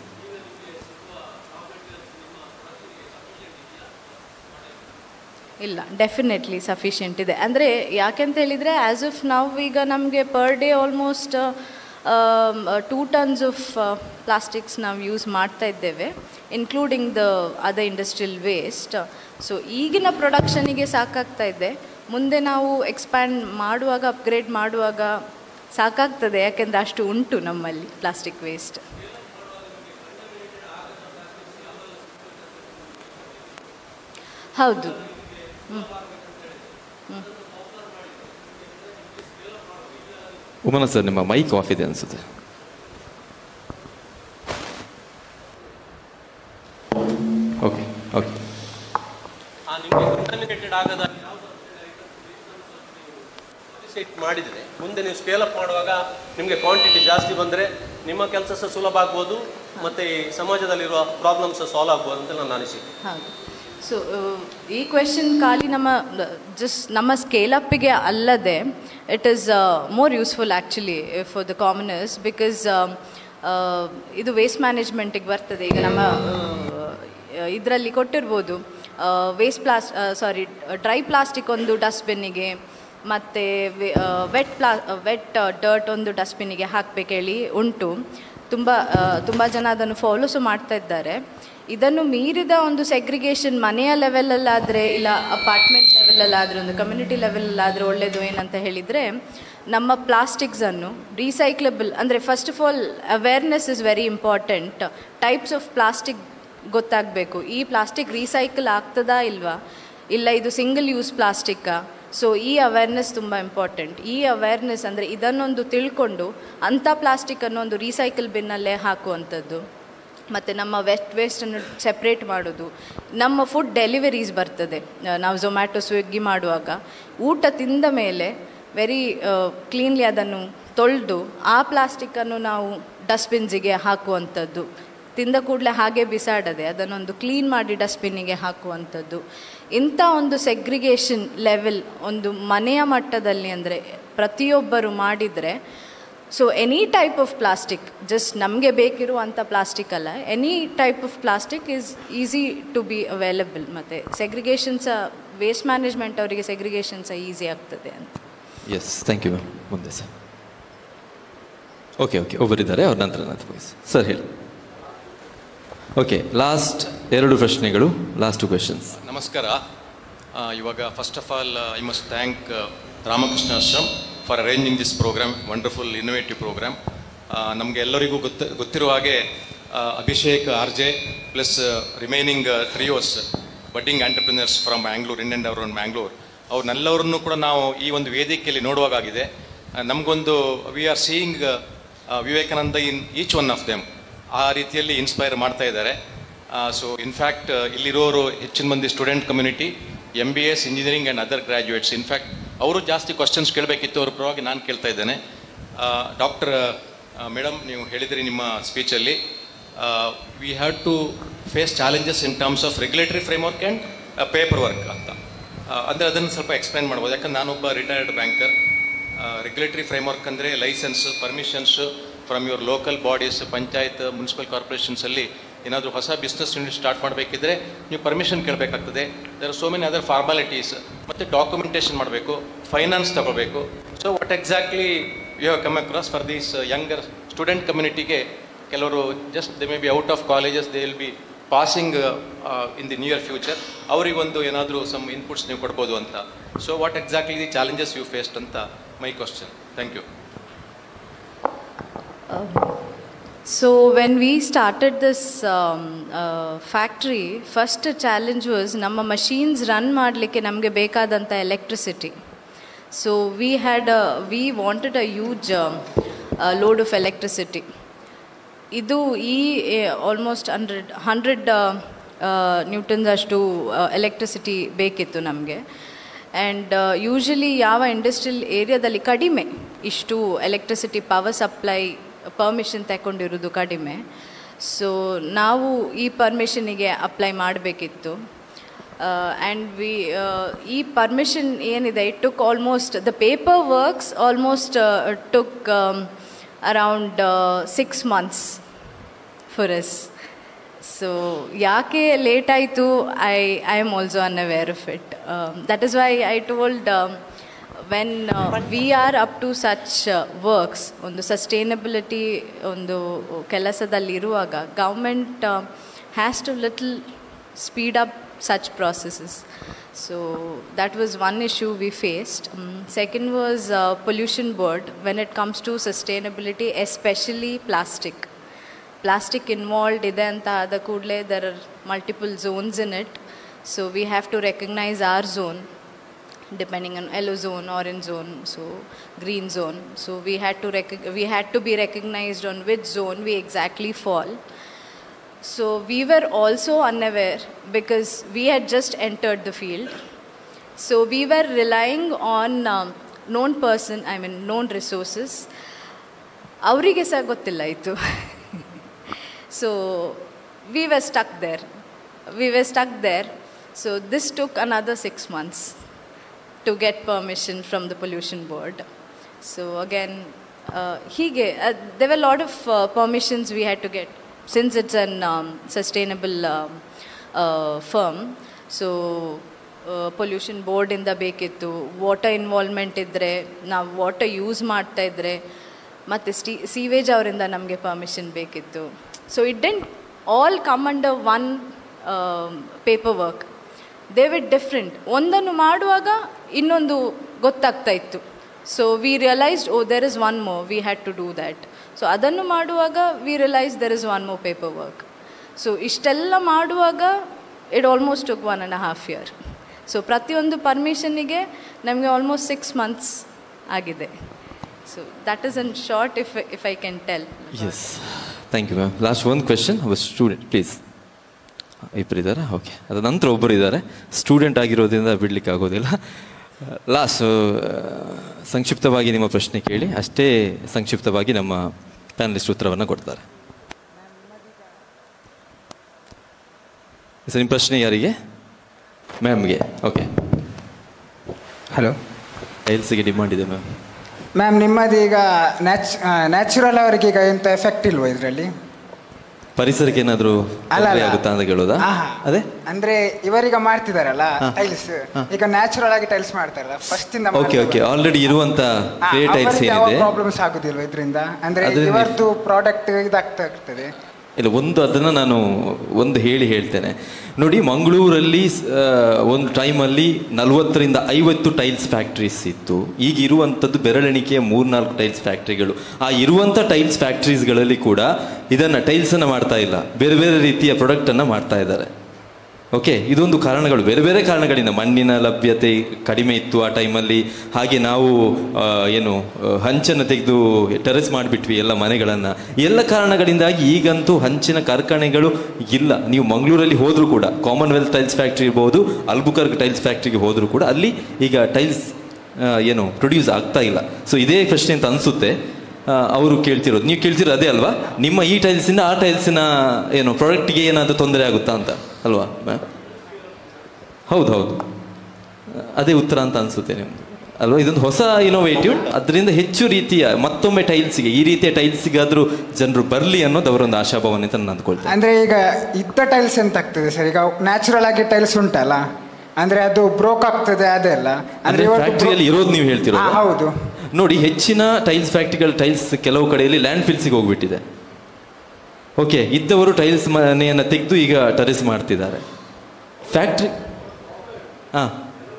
ಇಲ್ಲ definitely sufficient ಇದೆ ಅಂದರೆ ಯಾಕೆಂತ ಹೇಳಿದರೆ as if ನಾವು ಈಗ ನಮಗೆ per day almost two tons of plastics ನಾವು ಯೂಸ್ ಮಾಡ್ತಾ ಇದ್ದೇವೆ including the other industrial waste so ಈಗಿನ ಪ್ರೊಡಕ್ಷನಿಗೆ ಸಾಕಾಗ್ತಾ ಇದೆ ಮುಂದೆ ನಾವು ಎಕ್ಸ್ಪ್ಯಾಂಡ್ ಮಾಡುವಾಗ ಅಪ್ಗ್ರೇಡ್ ಮಾಡುವಾಗ ಸಾಕಾಗ್ತದೆ ಯಾಕೆಂದರೆ ಅಷ್ಟು ಉಂಟು ನಮ್ಮಲ್ಲಿ ಪ್ಲಾಸ್ಟಿಕ್ ವೇಸ್ಟ್ ಹೌದು ಹ್ಞೂ ಹ್ಞೂ ಉಮನ ಸರ್ ನಿಮ್ಮ ಮೈಕ್ ಆಫ್ ಇದೆ ಅನಿಸುತ್ತೆ ಓಕೆ ಓಕೆ ನಿಮಗೆ ಕಂಟಮಿನೇಟೆಡ್ ಆಗದ ಸೆಟ್ ಮಾಡಿದರೆ ಮುಂದೆ ನೀವು ಸ್ಕೇಲ್ ಅಪ್ ಮಾಡುವಾಗ ನಿಮಗೆ ಕ್ವಾಂಟಿಟಿ ಜಾಸ್ತಿ ಬಂದರೆ ನಿಮ್ಮ ಕೆಲಸ ಸಹ ಸುಲಭ ಆಗ್ಬೋದು ಮತ್ತು ಈ ಸಮಾಜದಲ್ಲಿರುವ ಪ್ರಾಬ್ಲಮ್ಸ್ ಸಾಲ್ವ್ ಆಗ್ಬೋದು ಅಂತ ನನ್ನ ಅನಿಸಿಕೆ ಹೌದು ಸೊ ಈ ಕ್ವೆಶನ್ ಖಾಲಿ ನಮ್ಮ ಜಸ್ಟ್ ನಮ್ಮ ಸ್ಕೇಲ್ ಅಪ್ಪಿಗೆ ಅಲ್ಲದೆ it is more useful actually for the commoners because ಇದು ವೇಸ್ಟ್ ಮ್ಯಾನೇಜ್ಮೆಂಟಿಗೆ ಬರ್ತದೆ ಈಗ ನಮ್ಮ ಇದರಲ್ಲಿ ಕೊಟ್ಟಿರ್ಬೋದು waste plas sorry dry plastic ಒಂದು ಡಸ್ಟ್ಬಿನ್ನಿಗೆ ಮತ್ತು ವೆಟ್ ಪ್ಲಾ ವೆಟ್ ಡರ್ಟ್ ಒಂದು ಡಸ್ಟ್ಬಿನ್ನಿಗೆ ಹಾಕಬೇಕು ಹೇಳಿ ಉಂಟು ತುಂಬ ತುಂಬ ಜನ ಅದನ್ನು ಫಾಲೋ ಸಹ ಮಾಡ್ತಾ ಇದ್ದಾರೆ ಇದನ್ನು ಮೀರಿದ ಒಂದು ಸೆಗ್ರಿಗೇಷನ್ ಮನೆಯ ಲೆವೆಲಲ್ಲಾದರೆ ಇಲ್ಲ ಅಪಾರ್ಟ್ಮೆಂಟ್ ಲೆವೆಲಲ್ಲಾದರೆ ಒಂದು ಕಮ್ಯುನಿಟಿ ಲೆವೆಲಲ್ಲಾದರೆ ಒಳ್ಳೆಯದು ಏನಂತ ಹೇಳಿದರೆ ನಮ್ಮ ಪ್ಲಾಸ್ಟಿಕ್ಸನ್ನು ರೀಸೈಕ್ಲಬಲ್ ಅಂದರೆ first of all awareness is very important types of plastic ಗೊತ್ತಾಗಬೇಕು ಈ ಪ್ಲಾಸ್ಟಿಕ್ ರೀಸೈಕಲ್ ಆಗ್ತದಾ ಇಲ್ವಾ ಇಲ್ಲ ಇದು ಸಿಂಗಲ್ ಯೂಸ್ ಪ್ಲಾಸ್ಟಿಕ್ಕಾ ಸೊ ಈ ಅವೇರ್ನೆಸ್ ತುಂಬ ಇಂಪಾರ್ಟೆಂಟ್ ಈ ಅವೇರ್ನೆಸ್ ಅಂದರೆ ಇದನ್ನೊಂದು ತಿಳ್ಕೊಂಡು ಅಂಥ ಪ್ಲಾಸ್ಟಿಕ್ಕನ್ನು ಒಂದು ರೀಸೈಕಲ್ ಬಿನ್ನಲ್ಲೇ ಹಾಕುವಂಥದ್ದು ಮತ್ತು ನಮ್ಮ ವೆಸ್ಟ್ ವೇಸ್ಟನ್ನು ಸೆಪ್ರೇಟ್ ಮಾಡೋದು ನಮ್ಮ ಫುಡ್ ಡೆಲಿವರೀಸ್ ಬರ್ತದೆ ನಾವು ಝೊಮ್ಯಾಟೊ ಸ್ವಿಗ್ಗಿ ಮಾಡುವಾಗ ಊಟ ತಿಂದ ಮೇಲೆ ವೆರಿ ಕ್ಲೀನ್ಲಿ ಅದನ್ನು ತೊಳೆದು ಆ ಪ್ಲಾಸ್ಟಿಕ್ಕನ್ನು ನಾವು ಡಸ್ಟ್ಬಿನ್ಸಿಗೆ ಹಾಕುವಂಥದ್ದು ತಿಂದ ಕೂಡಲೇ ಹಾಗೆ ಬಿಸಾಡದೆ ಅದನ್ನೊಂದು ಕ್ಲೀನ್ ಮಾಡಿ ಡಸ್ಟ್ಬಿನ್ನಿಗೆ ಹಾಕುವಂಥದ್ದು ಇಂಥ ಒಂದು ಸೆಗ್ರಿಗೇಷನ್ ಲೆವೆಲ್ ಒಂದು ಮನೆಯ ಮಟ್ಟದಲ್ಲಿ ಅಂದರೆ ಪ್ರತಿಯೊಬ್ಬರು ಮಾಡಿದರೆ so any type of plastic just ನಮಗೆ ಬೇಕಿರುವಂಥ ಪ್ಲಾಸ್ಟಿಕ್ ಅಲ್ಲ any type of plastic is easy to be available ಮತ್ತು ಸೆಗ್ರಿಗೇಷನ್ ಸಹ ವೇಸ್ಟ್ ಮ್ಯಾನೇಜ್ಮೆಂಟ್ ಅವರಿಗೆ ಸೆಗ್ರಿಗೇಷನ್ ಸಹ ಈಸಿ ಆಗ್ತದೆ ಅಂತ ಎಸ್ ಥ್ಯಾಂಕ್ ಯು ಮ್ಯಾಮ್ ಮುಂದೆ ಸರ್ ಓಕೆ ಓಕೆ ಒಬ್ಬರಿದ್ದಾರೆ ಅವ್ರ ನಂತರ ನಂತರ ಸರ್ ಹೇಳಿ ಓಕೆ ಲಾಸ್ಟ್ ಎರಡು ಪ್ರಶ್ನೆಗಳು ಲಾಸ್ಟ್ ಟು ಕ್ವೆಶನ್ಸ್ ನಮಸ್ಕಾರ ಆ, ಇವಾಗ first of all I must thank Ramakrishna Ashram for arranging this programme wonderful innovative programme ನಮಗೆ ಎಲ್ಲರಿಗೂ ಗೊತ್ತ ಗೊತ್ತಿರುವ ಹಾಗೆ ಆ, Abhishek R J plus remaining trios budding entrepreneurs from Bangalore in and our Bangalore ಅವ್ರನ್ನೆಲ್ಲವರನ್ನು ಕೂಡ ನಾವು ಈ ಒಂದು ವೇದಿಕೆಯಲ್ಲಿ ನೋಡುವಾಗಿದೆ ನಮಗೊಂದು we are seeing Vivekananda in each one of them ಆ ರೀತಿಯಲ್ಲಿ ಇನ್ಸ್ಪೈರ್ ಮಾಡ್ತಾ ಇದ್ದಾರೆ ಸೊ ಇನ್ಫ್ಯಾಕ್ಟ್ ಇಲ್ಲಿರೋರು ಹೆಚ್ಚಿನ ಮಂದಿ student community M B S engineering and other graduates in fact ಅವರು ಜಾಸ್ತಿ ಕ್ವಶನ್ಸ್ ಕೇಳಬೇಕಿತ್ತು ಅವ್ರ ಪರವಾಗಿ ನಾನು ಕೇಳ್ತಾ ಇದ್ದೇನೆ ಡಾಕ್ಟರ್ ಮೇಡಮ್ ನೀವು ಹೇಳಿದ್ರಿ ನಿಮ್ಮ ಸ್ಪೀಚಲ್ಲಿ we have to face challenges in terms of regulatory framework and paper work ಅಂತ ಅಂದರೆ ಅದನ್ನು ಸ್ವಲ್ಪ ಎಕ್ಸ್ಪ್ಲೈನ್ ಮಾಡ್ಬೋದು ಯಾಕಂದ್ರೆ ನಾನೊಬ್ಬ ರಿಟೈರ್ಡ್ ಬ್ಯಾಂಕರ್ ರೆಗ್ಯುಲೇಟರಿ ಫ್ರೇಮ್ವರ್ಕ್ ಅಂದರೆ licence permissions from your local bodies panchayat municipal ಕಾರ್ಪೊರೇಷನ್ಸಲ್ಲಿ ಏನಾದರೂ ಹೊಸ ಬಿಸ್ನೆಸ್ ಯೂನಿಟ್ ಸ್ಟಾರ್ಟ್ ಮಾಡಬೇಕಿದ್ರೆ ನೀವು ಪರ್ಮಿಷನ್ ಕೇಳಬೇಕಾಗ್ತದೆ there so many other formalities ಮತ್ತು ಡಾಕ್ಯುಮೆಂಟೇಷನ್ ಮಾಡಬೇಕು ಫೈನಾನ್ಸ್ ತಗೋಬೇಕು so what exactly you have come across for these younger student ಕಮ್ಯುನಿಟಿಗೆ ಕೆಲವರು just they may be out of colleges they will be passing in the near future ಅವರಿಗೊಂದು ಏನಾದರೂ some inputs ನೀವು ಕೊಡ್ಬೋದು ಅಂತ so what exactly the challenges you faced ಅಂತ my question thank you So when we started this um, uh, factory, first challenge was ನಮ್ಮ machines run ಮಾಡಲಿಕ್ಕೆ ನಮಗೆ ಬೇಕಾದಂಥ electricity so we had we wanted a huge load of electricity ಇದು ಈ almost hundred hundred newtons ಅಷ್ಟು electricity ಬೇಕಿತ್ತು ನಮಗೆ and usually ಯಾವ ಇಂಡಸ್ಟ್ರಿಯಲ್ ಏರಿಯಾದಲ್ಲಿ ಕಡಿಮೆ ಇಷ್ಟು ಎಲೆಕ್ಟ್ರಿಸಿಟಿ ಪವರ್ ಸಪ್ಲೈ ಪರ್ಮಿಷನ್ ತಗೊಂಡಿರೋದು ಕಡಿಮೆ ಸೊ ನಾವು ಈ ಪರ್ಮಿಷನಿಗೆ ಅಪ್ಲೈ ಮಾಡಬೇಕಿತ್ತು ಆ್ಯಂಡ್ ವಿ ಈ ಪರ್ಮಿಷನ್ ಏನಿದೆ it took almost the paper works almost took around six months for yes so ಯಾಕೆ ಲೇಟ್ ಆಯಿತು I I am also unaware of it that is why I told when we are up to such works ಒಂದು sustainability ಒಂದು ಕೆಲಸದಲ್ಲಿರುವಾಗ government has to little speed up such processes. So that was one issue we faced. Um, second was uh, pollution board when it comes to sustainability, especially plastic. Plastic involved ಇದೆ ಅಂತ ಆದ ಕೂಡಲೇ there are multiple zones in it. So we have to recognize our zone depending on yellow zone, orange zone, so green zone. So we had to rec- we had to be recognized on which zone we exactly fall. So we were also unaware because we had just entered the field. So we were relying on um, known person, I mean known resources. ಅವರಿಗೆ ಸಹ ಗೊತ್ತಿಲ್ಲ ಇತ್ತು so we were stuck there we were stuck there so this took another six months to get permission from the pollution board so again ಹೀಗೆ they were lot of permissions we had to get since it's an um, sustainable um, uh, firm so pollution ಬೋರ್ಡಿಂದ ಬೇಕಿತ್ತು water involvement ಇದ್ದರೆ ನಾವು water use ಮಾಡ್ತಾ ಇದ್ದರೆ ಮತ್ತು ಸ್ಟೀ sewage ಅವರಿಂದ ನಮಗೆ ಪರ್ಮಿಷನ್ ಬೇಕಿತ್ತು so it didn't all come under one paper work they with different ಒಂದನ್ನು ಮಾಡುವಾಗ ಇನ್ನೊಂದು ಗೊತ್ತಾಗ್ತಾ ಇತ್ತು so we realised oh there is one more we had to do that so ಅದನ್ನು ಮಾಡುವಾಗ we realise there is one more paper work so ಇಷ್ಟೆಲ್ಲ ಮಾಡುವಾಗ it almost took one and half year so ಪ್ರತಿಯೊಂದು ಪರ್ಮಿಷನಿಗೆ ನಮಗೆ almost six months ಆಗಿದೆ so that is in short if if I can tell yes thank you ma'am last ಒಂದು question ಅವ student please ಇಬ್ಬರು ಇದ್ದಾರೆ ಓಕೆ ಅದ ನಂತರ ಒಬ್ಬರು ಇದ್ದಾರೆ ಸ್ಟೂಡೆಂಟ್ ಆಗಿರೋದ್ರಿಂದ ಬಿಡ್ಲಿಕ್ಕೆ ಆಗೋದಿಲ್ಲ ಲಾಸ್ಟ್ ಸಂಕ್ಷಿಪ್ತವಾಗಿ ನಿಮ್ಮ ಪ್ರಶ್ನೆ ಕೇಳಿ ಅಷ್ಟೇ ಸಂಕ್ಷಿಪ್ತವಾಗಿ ನಮ್ಮ ಪ್ಯಾನಲಿಸ್ಟ್ ಉತ್ತರವನ್ನು ಕೊಡ್ತಾರೆ ಸರ್ ನಿಮ್ಮ ಪ್ರಶ್ನೆ ಯಾರಿಗೆ ಮ್ಯಾಮ್ಗೆ ಓಕೆ ಹಲೋ ಟೈಲ್ಸಿಗೆ ಡಿಮಾಂಡ್ ಇದೆ ಮ್ಯಾಮ್ ಮ್ಯಾಮ್ ನಿಮ್ಮದೀಗ ನ್ಯಾಚ್ ನ್ಯಾಚುರಲ್ ಅವರಿಗೆ ಈಗ ಎಂತ ಎಫೆಕ್ಟ್ ಇಲ್ವಾ ಇದರಲ್ಲಿ ಪರಿಸರಕ್ಕೆ ಏನಾದರೂ ಅಲ್ಲ, ಅಲ್ಲ. ಆಗುತ್ತಾ ಅಂತ ಕೇಳೋದಾ ಆಹಾ. ಅದೇ ಅಂದ್ರೆ ಇವರೀಗ ಮಾಡ್ತಿದಾರಲ್ಲ ಹಾ. ಟೈಲ್ಸ್ ಈಗ ನ್ಯಾಚುರಲ್ ಆಗಿ ಟೈಲ್ಸ್ ಮಾಡ್ತಾರಲ್ಲ ಫಸ್ಟ್ ಇಂದ ಓಕೆ ಓಕೆ ಆಲ್ರೆಡಿ ಇರುವಂತ ಹಾ, ಕ್ಲೇ ಟೈಲ್ಸ್ ಅವರಿಗೆ ಯಾವ ಏನಿದೆ ಪ್ರಾಬ್ಲಮ್ಸ್ ಆಗುದಿಲ್ವಾ ಇದರಿಂದ ಅಂದ್ರೆ ಅದ್ರಿಂದ- ಇವರದ್ದು ಪ್ರಾಡಕ್ಟ್ ಇದಾಗ್ತಾ ಇರ್ತದೆ ಇಲ್ಲ ಒಂದು ಅದನ್ನು ನಾನು ಒಂದು ಹೇಳಿ ಹೇಳ್ತೇನೆ ನೋಡಿ ಮಂಗಳೂರಲ್ಲಿ ಆ, ಒಂದು ಟೈಮಲ್ಲಿ ನಲವತ್ತರಿಂದ ಐವತ್ತು ಟೈಲ್ಸ್ ಫ್ಯಾಕ್ಟ್ರೀಸ್ ಇತ್ತು ಈಗ ಇರುವಂಥದ್ದು ಬೆರಳೆಣಿಕೆಯ ಮೂರ್ನಾಲ್ಕು ಟೈಲ್ಸ್ ಫ್ಯಾಕ್ಟ್ರಿಗಳು ಆ ಇರುವಂಥ ಟೈಲ್ಸ್ ಫ್ಯಾಕ್ಟ್ರೀಸ್ಗಳಲ್ಲಿ ಕೂಡ ಇದನ್ನು ಟೈಲ್ಸನ್ನು ಮಾಡ್ತಾ ಇಲ್ಲ ಬೇರೆ ಬೇರೆ ರೀತಿಯ ಪ್ರಾಡಕ್ಟನ್ನು ಮಾಡ್ತಾ ಇದ್ದಾರೆ ಓಕೆ ಇದೊಂದು ಕಾರಣಗಳು ಬೇರೆ ಬೇರೆ ಕಾರಣಗಳಿಂದ ಮಣ್ಣಿನ ಲಭ್ಯತೆ ಕಡಿಮೆ ಇತ್ತು ಆ ಟೈಮಲ್ಲಿ ಹಾಗೆ ನಾವು ಆ, ಏನು ಆ, ಹಂಚನ್ನು ತೆಗೆದು ಟೆರೆಸ್ ಮಾಡಿಬಿಟ್ವಿ ಎಲ್ಲ ಮನೆಗಳನ್ನು ಎಲ್ಲ ಕಾರಣಗಳಿಂದಾಗಿ ಈಗಂತೂ ಹಂಚಿನ ಕಾರ್ಖಾನೆಗಳು ಇಲ್ಲ ನೀವು ಮಂಗಳೂರಲ್ಲಿ ಹೋದರೂ ಕೂಡ ಕಾಮನ್ವೆಲ್ತ್ ಟೈಲ್ಸ್ ಫ್ಯಾಕ್ಟ್ರಿ ಇರ್ಬೋದು ಅಲ್ಬುಕರ್ಗ್ ಟೈಲ್ಸ್ ಫ್ಯಾಕ್ಟ್ರಿಗೆ ಹೋದರೂ ಕೂಡ ಅಲ್ಲಿ ಈಗ ಟೈಲ್ಸ್ ಏನು ಪ್ರೊಡ್ಯೂಸ್ ಆಗ್ತಾ ಇಲ್ಲ ಸೊ ಇದೇ ಪ್ರಶ್ನೆ ಅಂತ ಅನಿಸುತ್ತೆ ಅವರು ಕೇಳ್ತಿರೋದು ನೀವು ಕೇಳ್ತಿರೋ ಅದೇ ಅಲ್ವಾ ನಿಮ್ಮ ಈ ಟೈಲ್ಸಿಂದ ಆ ಟೈಲ್ಸಿನ ಏನು ಪ್ರಾಡಕ್ಟ್ಗೆ ಏನಾದರೂ ತೊಂದರೆ ಆಗುತ್ತಾ ಅಂತ ಅಲ್ವಾ ಮ್ಯಾಮ್ ಹೌದು ಹೌದು ಅದೇ ಉತ್ತರ ಅಂತ ಅನಿಸುತ್ತೆ ನಿಮ್ದು ಅಲ್ವಾ ಇದೊಂದು ಹೊಸ ಇನೋವೇಟಿವ್ ಅದರಿಂದ ಹೆಚ್ಚು ರೀತಿಯ ಮತ್ತೊಮ್ಮೆ ಟೈಲ್ಸಿಗೆ ಈ ರೀತಿಯ ಟೈಲ್ಸಿಗಾದರೂ ಜನರು ಬರಲಿ ಅನ್ನೋದು ಅವರೊಂದು ಆಶಾಭಾವನೆ ಅಂತ ನಾನು ಅಂದ್ಕೊಳ್ತೇನೆ ಅಂದ್ರೆ ಈಗ ಇದ್ದ ಟೈಲ್ಸ್ ಎಂತ ಆಗ್ತದೆ ಸರ್ ಈಗ ನ್ಯಾಚುರಲ್ ಆಗಿ ಟೈಲ್ಸ್ ಉಂಟಲ್ಲ ಅಂದ್ರೆ ಅದು ಬ್ರೋಕ್ ಆಗ್ತದೆ ಅದೆಲ್ಲ ಅಂದ್ರೆ ಇವತ್ತು ಫ್ಯಾಕ್ಟ್ರಿಯಲ್ಲಿ bro- ಇರೋದು ನೀವು ಹೇಳ್ತಿರೋದು ಹಾ, ಹೌದು ನೋಡಿ ಹೆಚ್ಚಿನ ಟೈಲ್ಸ್ ಫ್ಯಾಕ್ಟ್ರಿಗಳ ಟೈಲ್ಸ್ ಕೆಲವು ಕಡೆಯಲ್ಲಿ ಲ್ಯಾಂಡ್ ಫಿಲ್ಸಿಗೆ ಹೋಗ್ಬಿಟ್ಟಿದೆ ಓಕೆ ಇದ್ದವರು ಟೈಲ್ಸ್ ಮನೆಯನ್ನು ತೆಗೆದು ಈಗ ಟೆರೆಸ್ ಮಾಡ್ತಿದ್ದಾರೆ ಫ್ಯಾಕ್ಟ್ರಿ ಹಾಂ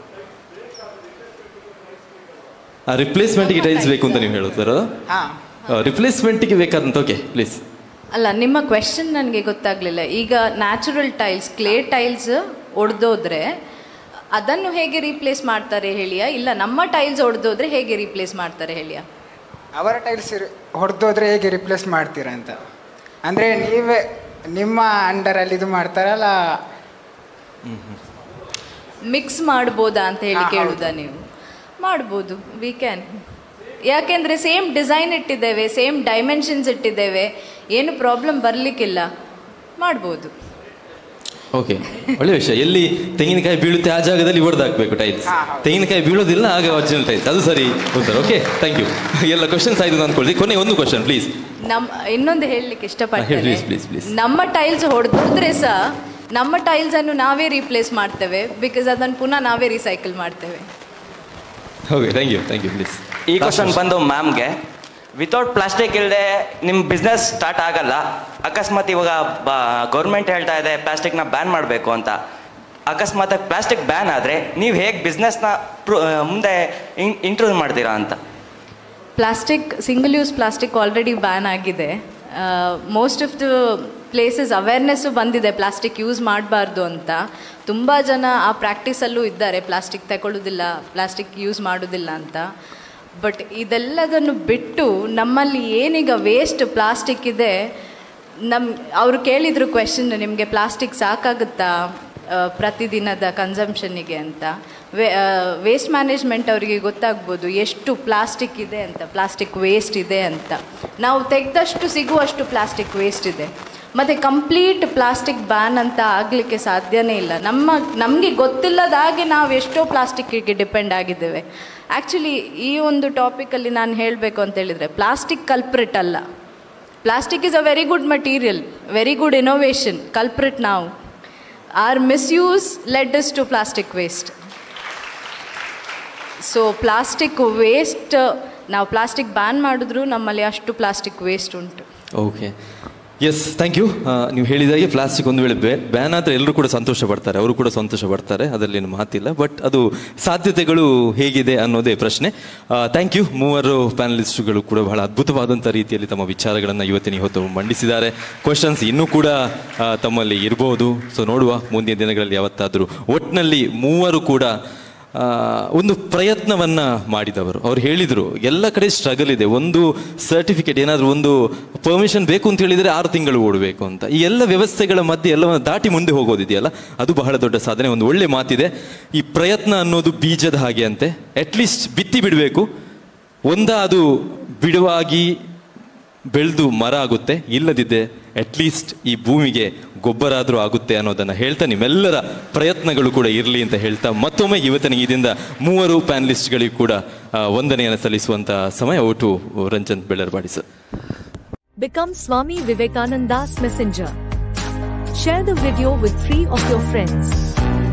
ರಿಪ್ಲೇಸ್ಮೆಂಟ್ಗೆ ಟೈಲ್ಸ್ ಬೇಕು ಅಂತ ನೀವು ಹೇಳುತ್ತಾರ ಹಾ ರಿಪ್ಲೇಸ್ಮೆಂಟ್ಗೆ ಬೇಕಾದಂತ ಓಕೆ ಪ್ಲೀಸ್ ಅಲ್ಲ ನಿಮ್ಮ ಕ್ವೆಶನ್ ನನಗೆ ಗೊತ್ತಾಗಲಿಲ್ಲ ಈಗ ನ್ಯಾಚುರಲ್ ಟೈಲ್ಸ್ ಕ್ಲೇ ಟೈಲ್ಸ್ ಒಡೆದೋದ್ರೆ ಅದನ್ನು ಹೇಗೆ ರೀಪ್ಲೇಸ್ ಮಾಡ್ತಾರೆ ಹೇಳಿಯಾ ಇಲ್ಲ ನಮ್ಮ ಟೈಲ್ಸ್ ಒಡೆದೋದ್ರೆ ಹೇಗೆ ರೀಪ್ಲೇಸ್ ಮಾಡ್ತಾರೆ ಹೇಳಿಯಾ ಅವರ ಟೈಲ್ಸ್ ಹೊಡೆದೋದ್ರೆ ಹೇಗೆ ರಿಪ್ಲೇಸ್ ಮಾಡ್ತೀರಾ ಅಂತ ಅಂದ್ರೆ ನೀವೇ ನಿಮ್ಮ ಅಂಡರಲ್ಲಿ ಇದು ಮಾಡ್ತಾರಲ್ಲ ಮಿಕ್ಸ್ ಮಾಡ್ಬೋದಾ ಅಂತ ಹೇಳಿ ಹಾ, ಹೌದು. ಕೇಳುದಾ ನೀವು ಮಾಡ್ಬೋದು ವಿ ಕ್ಯಾನ್ ಯಾಕೆಂದರೆ ಸೇಮ್ ಡಿಸೈನ್ ಇಟ್ಟಿದ್ದೇವೆ ಸೇಮ್ ಡೈಮೆನ್ಷನ್ಸ್ ಇಟ್ಟಿದ್ದೇವೆ ಏನು ಪ್ರಾಬ್ಲಮ್ ಬರಲಿಕ್ಕಿಲ್ಲ ಮಾಡ್ಬೋದು ಓಕೆ ಒಳ್ಳೆ ವಿಷಯ ಎಲ್ಲಿ ತೆಂಗಿನಕಾಯಿ ಬೀಳುತ್ತೆ ಆ ಜಾಗದಲ್ಲಿ ಹೊಡೆದು ಹಾಕ್ಬೇಕು ಟೈಲ್ಸ್ ತೆಂಗಿನಕಾಯಿ ಬೀಳೋದಿಲ್ಲ ಆಗ ಒರಿಜಿನಲ್ ಟೈಲ್ಸ್ ಅದು ಸರಿ ಉತ್ತರ ಓಕೆ ಥ್ಯಾಂಕ್ ಯು ಎಲ್ಲ ಕ್ವಶನ್ಸ್ ಆಯ್ತು ಅಂದ್ಕೊಳ್ಳಿ ಕೊನೆ ಒಂದು ಕ್ವಶನ್ ಪ್ಲೀಸ್ ನಮ್ಮ ಇನ್ನೊಂದು ಹೇಳಲಿಕ್ಕೆ ಹೇಳಿ ಇಷ್ಟಪಡ್ತೇನೆ ಪ್ಲೀಸ್ ಪ್ಲೀಸ್ ಪ್ಲೀಸ್ ನಮ್ಮ ಟೈಲ್ಸ್ ಹೊಡೆದ್ರೆ ಸಹ ನಮ್ಮ ಟೈಲ್ಸ್ ಅನ್ನು ನಾವೇ ರೀಪ್ಲೇಸ್ ಮಾಡ್ತೇವೆ ಬಿಕಾಸ್ ಅದನ್ನು ಪುನಃ ನಾವೇ ರೀಸೈಕಲ್ ಮಾಡ್ತೇವೆ okay thank you thank you please ಈ ಕ್ವಶನ್ ಬಂದು ಮ್ಯಾಮ್ಗೆ ವಿತೌಟ್ ಪ್ಲಾಸ್ಟಿಕ್ ಇಲ್ಲದೆ ನಿಮ್ಮ ಬಿಸ್ನೆಸ್ ಸ್ಟಾರ್ಟ್ ಆಗಲ್ಲ ಅಕಸ್ಮಾತ್ ಇವಾಗ ಗೌರ್ಮೆಂಟ್ ಹೇಳ್ತಾ ಇದೆ ಪ್ಲಾಸ್ಟಿಕ್ನ ಬ್ಯಾನ್ ಮಾಡಬೇಕು ಅಂತ ಅಕಸ್ಮಾತ್ ಪ್ಲಾಸ್ಟಿಕ್ ಬ್ಯಾನ್ ಆದರೆ ನೀವು ಹೇಗೆ ಬಿಸ್ನೆಸ್ನ ಮುಂದೆ ಇಂಟ್ರೂವ್ ಮಾಡ್ತೀರಾ ಅಂತ plastic single use plastic already ban ಆಗಿದೆ most of the places awareness ಬಂದಿದೆ ಪ್ಲಾಸ್ಟಿಕ್ ಯೂಸ್ ಮಾಡಬಾರ್ದು ಅಂತ ತುಂಬ ಜನ ಆ ಪ್ರಾಕ್ಟೀಸಲ್ಲೂ ಇದ್ದಾರೆ ಪ್ಲಾಸ್ಟಿಕ್ ತಗೊಳ್ಳೋದಿಲ್ಲ ಪ್ಲಾಸ್ಟಿಕ್ ಯೂಸ್ ಮಾಡೋದಿಲ್ಲ ಅಂತ ಬಟ್ ಇದೆಲ್ಲದನ್ನು ಬಿಟ್ಟು ನಮ್ಮಲ್ಲಿ ಏನೀಗ ವೇಸ್ಟ್ ಪ್ಲಾಸ್ಟಿಕ್ ಇದೆ ನಮ್ಮ ಅವರು ಕೇಳಿದರು ಕ್ವೆಶನ್ ನಿಮಗೆ ಪ್ಲಾಸ್ಟಿಕ್ ಸಾಕಾಗುತ್ತಾ ಆ, ಪ್ರತಿದಿನದ ಕನ್ಸಂಪ್ಷನ್ನಿಗೆ ಅಂತ ವೇ ವೇಸ್ಟ್ ಮ್ಯಾನೇಜ್ಮೆಂಟ್ ಅವರಿಗೆ ಗೊತ್ತಾಗ್ಬೋದು ಎಷ್ಟು ಪ್ಲಾಸ್ಟಿಕ್ ಇದೆ ಅಂತ ಪ್ಲಾಸ್ಟಿಕ್ ವೇಸ್ಟ್ ಇದೆ ಅಂತ ನಾವು ತೆಗೆದಷ್ಟು ಸಿಗುವಷ್ಟು ಪ್ಲಾಸ್ಟಿಕ್ ವೇಸ್ಟ್ ಇದೆ ಮತ್ತು ಕಂಪ್ಲೀಟ್ ಪ್ಲಾಸ್ಟಿಕ್ ಬ್ಯಾನ್ ಅಂತ ಆಗಲಿಕ್ಕೆ ಸಾಧ್ಯನೇ ಇಲ್ಲ ನಮ್ಮ ನಮಗೆ ಗೊತ್ತಿಲ್ಲದ ಹಾಗೆ ನಾವು ಎಷ್ಟೋ ಪ್ಲಾಸ್ಟಿಕ್ಕಿಗೆ ಡಿಪೆಂಡ್ ಆಗಿದ್ದೇವೆ ಆ್ಯಕ್ಚುಲಿ ಈ ಒಂದು ಟಾಪಿಕಲ್ಲಿ ನಾನು ಹೇಳಬೇಕು ಅಂತ ಹೇಳಿದರೆ ಪ್ಲಾಸ್ಟಿಕ್ ಕಲ್ಪ್ರಿಟ್ ಅಲ್ಲ plastic is a very good material very good innovation culprit ನಾವು our misuse led us to plastic waste so plastic waste ನಾವು ಪ್ಲಾಸ್ಟಿಕ್ ಬ್ಯಾನ್ ಮಾಡಿದ್ರು ನಮ್ಮಲ್ಲಿ ಅಷ್ಟು ಪ್ಲಾಸ್ಟಿಕ್ ವೇಸ್ಟ್ ಉಂಟು ಓಕೆ ಎಸ್ ಥ್ಯಾಂಕ್ ಯು ನೀವು ಹೇಳಿದಾಗೆ ಪ್ಲಾಸ್ಟಿಕ್ ಒಂದು ವೇಳೆ ಬ್ಯಾನ್ ಆದರೆ ಎಲ್ಲರೂ ಕೂಡ ಸಂತೋಷ ಪಡ್ತಾರೆ ಅವರು ಕೂಡ ಸಂತೋಷ ಪಡ್ತಾರೆ ಅದರಲ್ಲೇನು ಮಾತಿಲ್ಲ ಬಟ್ ಅದು ಸಾಧ್ಯತೆಗಳು ಹೇಗಿದೆ ಅನ್ನೋದೇ ಪ್ರಶ್ನೆ ಥ್ಯಾಂಕ್ ಯು ಮೂವರು ಪ್ಯಾನಲಿಸ್ಟ್ಗಳು ಕೂಡ ಬಹಳ ಅದ್ಭುತವಾದಂಥ ರೀತಿಯಲ್ಲಿ ತಮ್ಮ ವಿಚಾರಗಳನ್ನು ಇವತ್ತಿನ ಹೊತ್ತು ಮಂಡಿಸಿದ್ದಾರೆ ಕ್ವಶನ್ಸ್ ಇನ್ನೂ ಕೂಡ ಆ, ತಮ್ಮಲ್ಲಿ ಇರಬಹುದು ಸೊ ನೋಡುವ ಮುಂದಿನ ದಿನಗಳಲ್ಲಿ ಯಾವತ್ತಾದರೂ ಒಟ್ಟಿನಲ್ಲಿ ಮೂವರು ಕೂಡ ಆ, ಒಂದು ಪ್ರಯತ್ನವನ್ನ ಮಾಡಿದವರು ಅವ್ರು ಹೇಳಿದರು ಎಲ್ಲ ಕಡೆ ಸ್ಟ್ರಗಲ್ ಇದೆ ಒಂದು ಸರ್ಟಿಫಿಕೇಟ್ ಏನಾದರೂ ಒಂದು ಪರ್ಮಿಷನ್ ಬೇಕು ಅಂತ ಹೇಳಿದರೆ ಆರು ತಿಂಗಳು ಓಡಬೇಕು ಅಂತ ಈ ಎಲ್ಲ ವ್ಯವಸ್ಥೆಗಳ ಮಧ್ಯೆ ಎಲ್ಲವನ್ನು ದಾಟಿ ಮುಂದೆ ಹೋಗೋದಿದೆಯಲ್ಲ ಅದು ಬಹಳ ದೊಡ್ಡ ಸಾಧನೆ ಒಂದು ಒಳ್ಳೆ ಮಾತಿದೆ ಈ ಪ್ರಯತ್ನ ಅನ್ನೋದು ಬೀಜದ ಹಾಗೆ ಅಂತೆ ಅಟ್ಲೀಸ್ಟ್ ಬಿತ್ತಿ ಬಿಡಬೇಕು ಒಂದ ಅದು ಬಿಡುವಾಗಿ ಬೆಳೆದು ಮರ ಆಗುತ್ತೆ ಇಲ್ಲದಿದ್ದೆ ಅಟ್ಲೀಸ್ಟ್ ಈ ಭೂಮಿಗೆ ಗೊಬ್ಬರ ಆದರೂ ಆಗುತ್ತೆ ಅನ್ನೋದನ್ನ ಹೇಳ್ತಾ ನಿಮ್ಮೆಲ್ಲರ ಪ್ರಯತ್ನಗಳು ಕೂಡ ಇರಲಿ ಅಂತ ಹೇಳ್ತಾ ಮತ್ತೊಮ್ಮೆ ಇವತ್ತಿನ ಇದರಿಂದ ಮೂವರು ಪ್ಯಾನಲಿಸ್ಟ್ಗಳಿಗೂ ಕೂಡ ಆ, ವಂದನೆಯನ್ನು ಸಲ್ಲಿಸುವಂತ ಸಮಯ ಒಟ್ಟು Ranjan Bellarbadi sir Become Swami Vivekananda's messenger. Share the video with three of your friends.